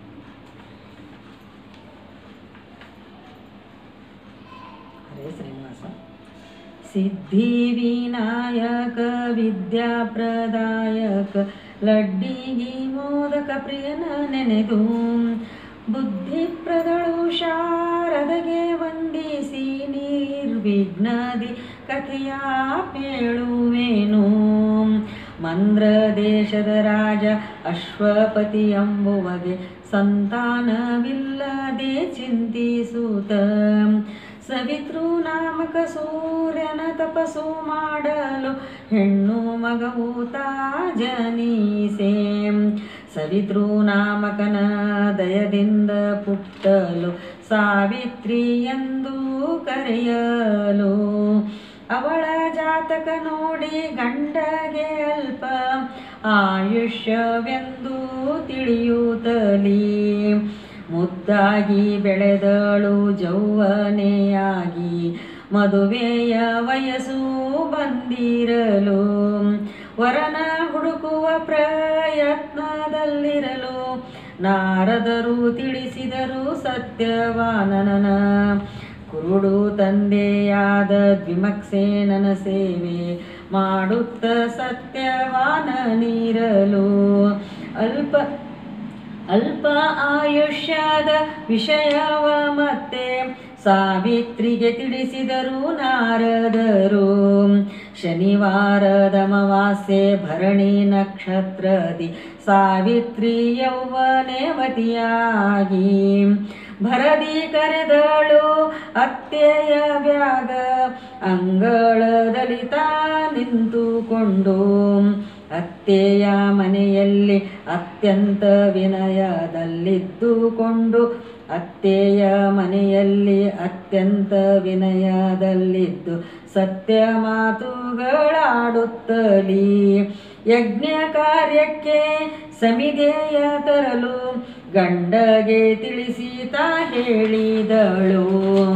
ಹರೇ ಶ್ರೀನಿವಾಸ ಸಿದ್ಧಿವಿನಾಯಕ ವಿದ್ಯಾಪ್ರದಾಯಕ ಲಡ್ಡಿಗಿ ಮೋದಕ ಪ್ರಿಯನ ನೆನೆದು ಬುದ್ಧಿಪ್ರದಳು ಶಾರದಗೆ ವಂದಿಸಿ ನಿರ್ವಿಘ್ನದಿ ಕಥೆಯ ಪೇಳುವೇನು ಮಂದ್ರ ದೇಶದ ರಾಜ ಅಶ್ವಪತಿ ಎಂಬುವಗೆ ಸಂತಾನವಿಲ್ಲದೆ ಚಿಂತಿಸುತ್ತ ಸವಿತೃ ನಾಮಕ ಸೂರ್ಯನ ತಪಸ್ಸು ಮಾಡಲು ಹೆಣ್ಣು ಮಗವು ತಾಜನೀಸೆ ಸವಿತೃ ನಾಮಕನ ದಯದಿಂದ ಪುಟ್ಟಲು ಸಾವಿತ್ರಿ ಎಂದು ಕರೆಯಲು ಅವಳ ಜಾತಕ ನೋಡಿ ಗಂಡಗೆ ಅಲ್ಪ ಆಯುಷ್ಯವೆಂದು ತಿಳಿಯುತ್ತಲೀ ಮುದ್ದಾಗಿ ಬೆಳೆದಳು ಜೌವನೆಯಾಗಿ ಮದುವೆಯ ವಯಸ್ಸು ಬಂದಿರಲು ವರನ ಹುಡುಕುವ ಪ್ರಯತ್ನದಲ್ಲಿರಲು ನಾರದರು ತಿಳಿಸಿದರು ಸತ್ಯವಾನನ ಕುರುಡು ತಂದೆಯಾದ ದ್ವಿಮಕ್ಸೇನನ ಸೇವೆ ಮಾಡುತ್ತ ಸತ್ಯವಾನನಿರಲು ಅಲ್ಪ ಅಲ್ಪ ಆಯುಷ್ಯದ ವಿಷಯವ ಮತ್ತೆ ಸಾವಿತ್ರಿಗೆ ತಿಳಿಸಿದರು ನಾರದರು ಶನಿವಾರದ ಅಮಾವಾಸ್ಯೆ ಭರಣಿ ನಕ್ಷತ್ರದಿ ಸಾವಿತ್ರಿ ಯೌವನೆವತಿಯಾಗಿ ಭರದಿ ಕರೆದಳು ಅತ್ತೆಯ ಬ್ಯಾಗ ಅಂಗಳದಲ್ಲಿ ತಾ ನಿಂತುಕೊಂಡು ಅತ್ತೆಯ ಮನೆಯಲ್ಲಿ ಅತ್ಯಂತ ವಿನಯದಲ್ಲಿದ್ದುಕೊಂಡು ಅತ್ತೆಯ ಮನೆಯಲ್ಲಿ ಅತ್ಯಂತ ವಿನಯದಲ್ಲಿದ್ದು ಸತ್ಯ ಮಾತುಗಳಾಡುತ್ತಲೀ ಯಜ್ಞ ಕಾರ್ಯಕ್ಕೆ ಸಮಿದೆಯ ತರಲು ಗಂಡಗೆ ತಿಳಿಸಿ ತಾ ಹೇಳಿದಳು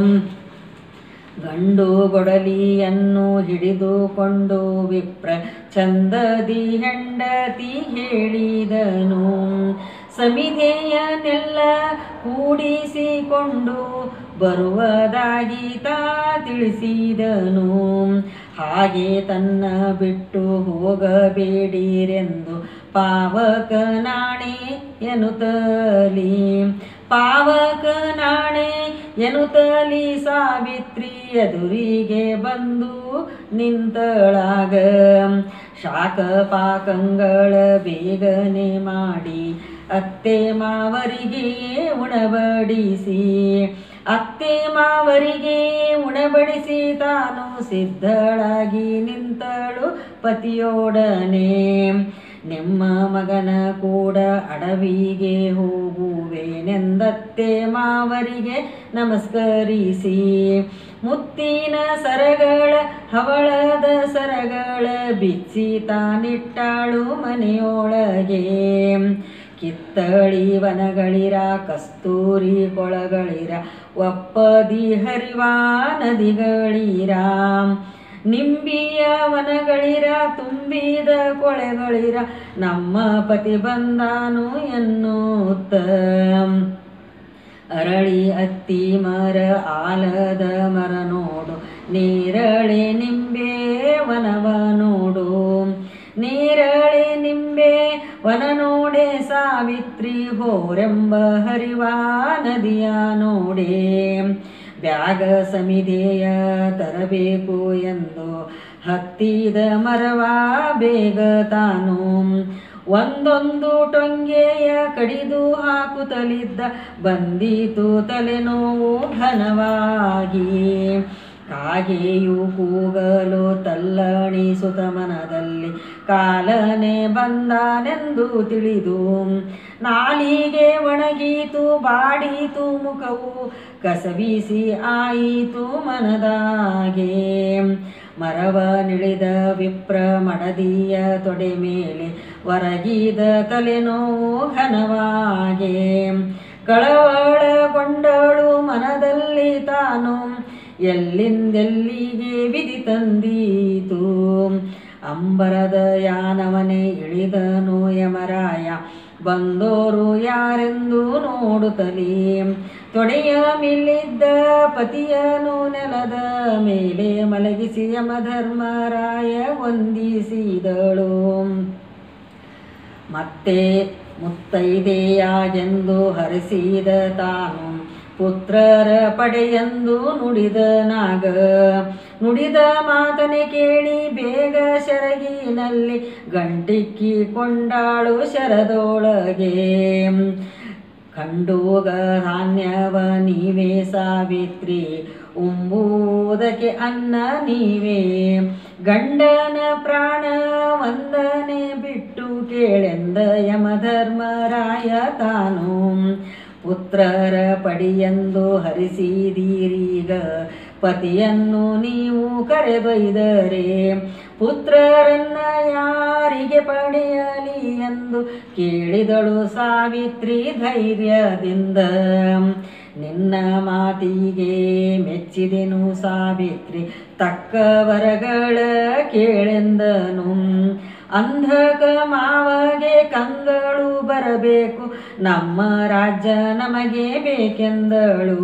ಗಂಡು ಗೊಡಲಿಯನ್ನು ಹಿಡಿದುಕೊಂಡು ವಿಪ್ರ ಚಂದದಿ ಹೆಂಡತಿ ಹೇಳಿದನು ಸಮಿಧೆಯನ್ನೆಲ್ಲ ಕೂಡಿಸಿಕೊಂಡು ಬರುವುದಾಗಿ ತಾ ತಿಳಿಸಿದನು ಹಾಗೆ ತನ್ನ ಬಿಟ್ಟು ಹೋಗಬೇಡಿರೆಂದು ಪಾವಕ ನಾಣೆ ಎನ್ನುತ್ತಲಿ ಪಾವಕ ನಾಣೆ ಎನ್ನುತ್ತಲಿ ಸಾವಿತ್ರಿ ಎದುರಿಗೆ ಬಂದು ನಿಂತಳಾಗ ಶಾಖ ಪಾಕಂಗಳ ಬೇಗನೆ ಮಾಡಿ ಅತ್ತೆ ಮಾವರಿಗೆ ಉಣಬಡಿಸಿ ಅತ್ತೆ ಮಾವರಿಗೆ ಉಣಬಡಿಸಿ ತಾನು ಸಿದ್ಧಳಾಗಿ ನಿಂತಳು ಪತಿಯೊಡನೆ ನಿಮ್ಮ ಮಗನ ಕೂಡ ಅಡವಿಗೆ ಹೋಗುವೆನೆಂದತ್ತೆ ಮಾವರಿಗೆ ನಮಸ್ಕರಿಸಿ ಮುತ್ತಿನ ಸರಗಳ ಹವಳದ ಸರಗಳ ಬಿಚ್ಚಿ ತಾನಿಟ್ಟಾಳು ಮನೆಯೊಳಗೆ ಕಿತ್ತಳಿ ವನಗಳಿರ ಕಸ್ತೂರಿ ಕೊಳಗಳಿರ ಒಪ್ಪದಿ ಹರಿವಾ ನದಿಗಳಿರ ನಿಂಬಿಯ ವನಗಳಿರ ತುಂಬಿದ ಕೊಳೆಗಳಿರ ನಮ್ಮ ಪತಿ ಬಂದಾನು ಎನ್ನುತ್ತ ಅರಳಿ ಅತ್ತಿ ಮರ ಆಲದ ಮರ ನೋಡು ನೇರಳೆ ನಿಂಬೆ ವನವ ನೋಡು ನೇರಳೆ ನಿಂಬೆ ವನ ನೋಡೆ ಸಾವಿತ್ರಿ ಹೋರೆಂಬ ಹರಿವಾ ನದಿಯ ನೋಡೆ ಬ್ಯಾಗ ಸಮಿದೆಯ ತರಬೇಕು ಎಂದು ಹತ್ತಿದ ಮರವ ಬೇಗ ತಾನು ಒಂದೊಂದು ಟೊಂಗೆಯ ಕಡಿದು ಹಾಕುತ್ತಲಿದ್ದ ಬಂದೀತು ತಲೆನೋವು ಘನವಾಗಿ ಕಾಗೆಯು ಕೂಗಲು ತಲ್ಲಣಿಸುತ್ತ ಮನದಲ್ಲಿ ಕಾಲನೆ ಬಂದಾನೆಂದು ತಿಳಿದು ನಾಲಿಗೆ ಒಣಗೀತು ಬಾಡೀತು ಮುಖವು ಕಸವಿಸಿ ಆಯಿತು ಮನದಾಗೆ ಮರವ ನಿಳಿದ ವಿಪ್ರ ಮಡದಿಯ ತೊಡೆ ಮೇಲೆ ಒರಗಿದ ತಲೆನೋವು ಘನವಾಗೆ ಕಳವಳಗೊಂಡಳು ಮನದಲ್ಲಿ ತಾನು ಎಲ್ಲಿಂದೆಲ್ಲಿಗೆ ವಿಧಿ ತಂದೀತು ಅಂಬರದ ಯಾನವನೇ ಇಳಿದನು ಯಮರಾಯ ಬಂದೋರು ಯಾರೆಂದು ನೋಡುತ್ತಲೇ ತೊಡೆಯ ಮೇಲಿದ್ದ ಪತಿಯನು ನೆಲದ ಮೇಲೆ ಮಲಗಿಸಿ ಯಮಧರ್ಮರಾಯ ವಂದಿಸಿದಳು ಮತ್ತೆ ಮುತ್ತೈದೆಯಾಗೆಂದು ಹರಿಸಿದ ತಾನು ಪುತ್ರರ ಪಡೆಯೆಂದು ನುಡಿದ ನಾಗ ನುಡಿದ ಮಾತನೆ ಕೇಳಿ ಬೇಗ ಶರಗಿನಲ್ಲಿ ಗಂಟಿಕ್ಕಿ ಕೊಂಡಾಳು ಶರದೊಳಗೆ ಕಂಡೋಗ ಧಾನ್ಯವ ನೀವೇ ಸಾವಿತ್ರಿ ಉಂಬುವುದಕ್ಕೆ ಅನ್ನ ನೀವೇ ಗಂಡನ ಪ್ರಾಣ ವಂದನೆ ಬಿಟ್ಟು ಕೇಳೆಂದ ಯಮಧರ್ಮರಾಯ ತಾನು ಪುತ್ರರ ಪಡಿಯೆಂದು ಹರಿಸಿದೀರೀಗ ಪತಿಯನ್ನು ನೀವು ಕರೆದೊಯ್ದರೆ ಪುತ್ರರನ್ನ ಯಾರಿಗೆ ಪಡೆಯಲಿ ಎಂದು ಕೇಳಿದಳು ಸಾವಿತ್ರಿ ಧೈರ್ಯದಿಂದ ನಿನ್ನ ಮಾತಿಗೆ ಮೆಚ್ಚಿದೆನು ಸಾವಿತ್ರಿ ತಕ್ಕ ವರಗಳ ಕೇಳೆಂದನು ಅಂಧಕ ಮಾವಗೆ ಕಂಗಳು ಬರಬೇಕು ನಮ್ಮ ರಾಜ್ಯ ನಮಗೆ ಬೇಕೆಂದಳು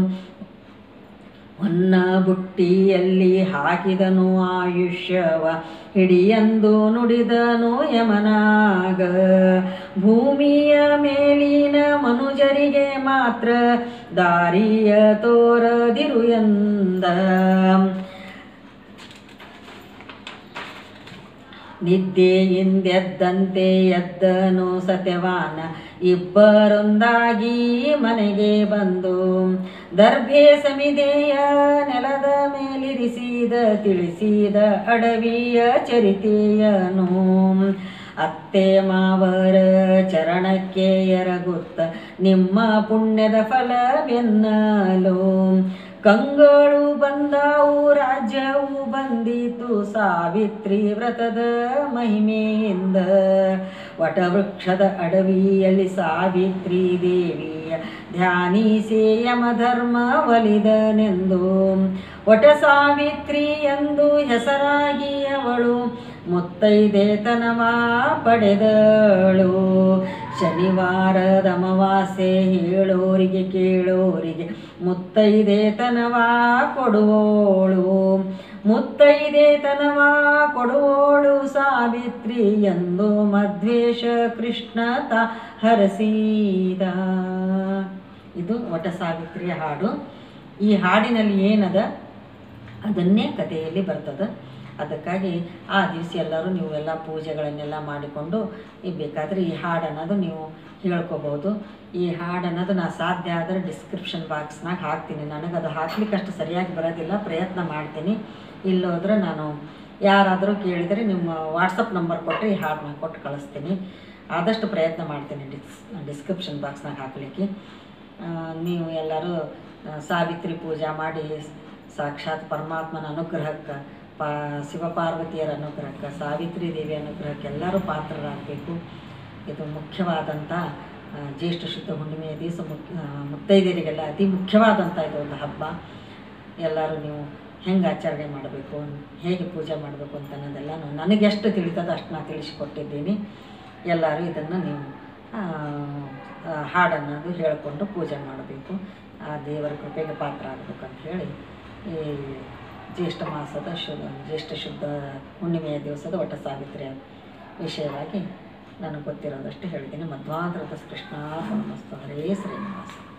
ಹೊನ್ನ ಬುಟ್ಟಿಯಲ್ಲಿ ಹಾಕಿದನು ಆಯುಷ್ಯವ ಹಿಡಿಯಂದು ನುಡಿದನು ಯಮನಾಗ ಭೂಮಿಯ ಮೇಲಿನ ಮನುಜರಿಗೆ ಮಾತ್ರ ದಾರಿಯ ತೋರದಿರು ಎಂದ ನಿದ್ದೆಯಿಂದೆದ್ದಂತೆ ಎದ್ದನು ಸತ್ಯವಾನ ಇಬ್ಬರೊಂದಾಗಿ ಮನೆಗೆ ಬಂದು ದರ್ಭೆ ಸಮಿದೆಯ ನೆಲದ ಮೇಲಿರಿಸಿದ ತಿಳಿಸಿದ ಅಡವಿಯ ಚರಿತೆಯನು ಅತ್ತೆ ಮಾವರ ಚರಣಕ್ಕೆ ಎರಗುತ್ತ ನಿಮ್ಮ ಪುಣ್ಯದ ಫಲವೆನ್ನಲು ಕಂಗಳು ಬಂದಾವು ರಾಜ್ಯವು ಬಂದಿತು ಸಾವಿತ್ರಿ ವ್ರತದ ಮಹಿಮೆಯಿಂದ ವಟವೃಕ್ಷದ ಅಡವಿಯಲ್ಲಿ ಸಾವಿತ್ರಿ ದೇವಿಯ ಧ್ಯಾನಿಸಿ ಯಮಧರ್ಮ ಒಲಿದನೆಂದು ವಟ ಸಾವಿತ್ರಿ ಎಂದು ಹೆಸರಾಗಿ ಅವಳು ಮುತ್ತೈದೆತನವ ಪಡೆದಳು ಶನಿವಾರದ ಅಮಾವಾಸ್ಯೆ ಹೇಳೋರಿಗೆ ಕೇಳೋರಿಗೆ ಮುತ್ತೈದೆತನವ ಕೊಡುವೋಳು ಮುತ್ತೈದೆತನವ ಕೊಡುವೋಳು ಸಾವಿತ್ರಿ ಎಂದು ಮಧ್ವೇಶ ಕೃಷ್ಣ ತ ಹರಸೀದ ಇದು ವಟ ಸಾವಿತ್ರಿಯ ಹಾಡು ಈ ಹಾಡಿನಲ್ಲಿ ಏನದ ಅದನ್ನೇ ಕಥೆಯಲ್ಲಿ ಬರ್ತದೆ ಅದಕ್ಕಾಗಿ ಆ ದಿವಸ ಎಲ್ಲರೂ ನೀವು ಎಲ್ಲ ಪೂಜೆಗಳನ್ನೆಲ್ಲ ಮಾಡಿಕೊಂಡು ಈ ಬೇಕಾದರೆ ಈ ಹಾಡು ಅನ್ನೋದು ನೀವು ಹೇಳ್ಕೊಬೋದು ಈ ಹಾಡು ಅನ್ನೋದು ನಾ ಸಾಧ್ಯ ಆದರೆ ಡಿಸ್ಕ್ರಿಪ್ಷನ್ ಬಾಕ್ಸ್ನಾಗ ಹಾಕ್ತೀನಿ ನನಗೆ ಅದು ಹಾಕ್ಲಿಕ್ಕೆ ಅಷ್ಟು ಸರಿಯಾಗಿ ಬರೋದಿಲ್ಲ ಪ್ರಯತ್ನ ಮಾಡ್ತೀನಿ ಇಲ್ಲೋದ್ರೆ ನಾನು ಯಾರಾದರೂ ಕೇಳಿದರೆ ನಿಮ್ಮ ವಾಟ್ಸಪ್ ನಂಬರ್ ಕೊಟ್ಟರೆ ಈ ಹಾಡನ್ನ ಕೊಟ್ಟು ಕಳಿಸ್ತೀನಿ ಆದಷ್ಟು ಪ್ರಯತ್ನ ಮಾಡ್ತೀನಿ ಡಿಸ್ ಡಿಸ್ಕ್ರಿಪ್ಷನ್ ಬಾಕ್ಸ್ನಾಗ ಹಾಕಲಿಕ್ಕೆ ಆ, ನೀವು ಎಲ್ಲರೂ ಆ, ಸಾವಿತ್ರಿ ಪೂಜಾ ಮಾಡಿ ಸಾಕ್ಷಾತ್ ಪರಮಾತ್ಮನ ಅನುಗ್ರಹಕ್ಕೆ ಪಾ ಶಿವಪಾರ್ವತಿಯರ ಅನುಗ್ರಹಕ್ಕೆ ಸಾವಿತ್ರಿ ದೇವಿ ಅನುಗ್ರಹಕ್ಕೆ ಎಲ್ಲರೂ ಪಾತ್ರರಾಗಬೇಕು ಇದು ಮುಖ್ಯವಾದಂಥ ಆ, ಜ್ಯೇಷ್ಠ ಶುದ್ಧ ಹುಣ್ಣಿಮೆಯ ದಿವಸ ಮುಖ್ಯ ಆ, ಮುತ್ತೈದೆಯರಿಗೆಲ್ಲ ಅತಿ ಮುಖ್ಯವಾದಂಥ ಇದು ಒಂದು ಹಬ್ಬ ಎಲ್ಲರೂ ನೀವು ಹೆಂಗೆ ಆಚರಣೆ ಮಾಡಬೇಕು ಹೇಗೆ ಪೂಜೆ ಮಾಡಬೇಕು ಅಂತ ಅನ್ನೋದೆಲ್ಲ ನನಗೆ ಎಷ್ಟು ತಿಳಿತದ ಅಷ್ಟು ನಾನು ತಿಳಿಸಿಕೊಟ್ಟಿದ್ದೀನಿ ಎಲ್ಲರೂ ಇದನ್ನು ನೀವು ಆ, ಆ, ಹಾಡನ್ನೋದು ಹೇಳಿಕೊಂಡು ಪೂಜೆ ಮಾಡಬೇಕು ಆ ದೇವರ ಕೃಪೆಗೆ ಪಾತ್ರ ಆಗಬೇಕಂತ ಹೇಳಿ ಈ ಜ್ಯೇಷ್ಠ ಮಾಸದ ಶುದ್ಧ ಜ್ಯೇಷ್ಠ ಶುದ್ಧ ಹುಣ್ಣಿಮೆಯ ದಿವಸದ ಒಟ್ಟ ಸಾವಿತ್ರಿಯ ವಿಷಯವಾಗಿ ನನಗೆ ಗೊತ್ತಿರೋದಷ್ಟು ಹೇಳಿದ್ದೀನಿ ಮಧ್ವಾಂತರದ ಕೃಷ್ಣ ಪರಮಸ್ತು ಹರೇ ಶ್ರೀನಿವಾಸ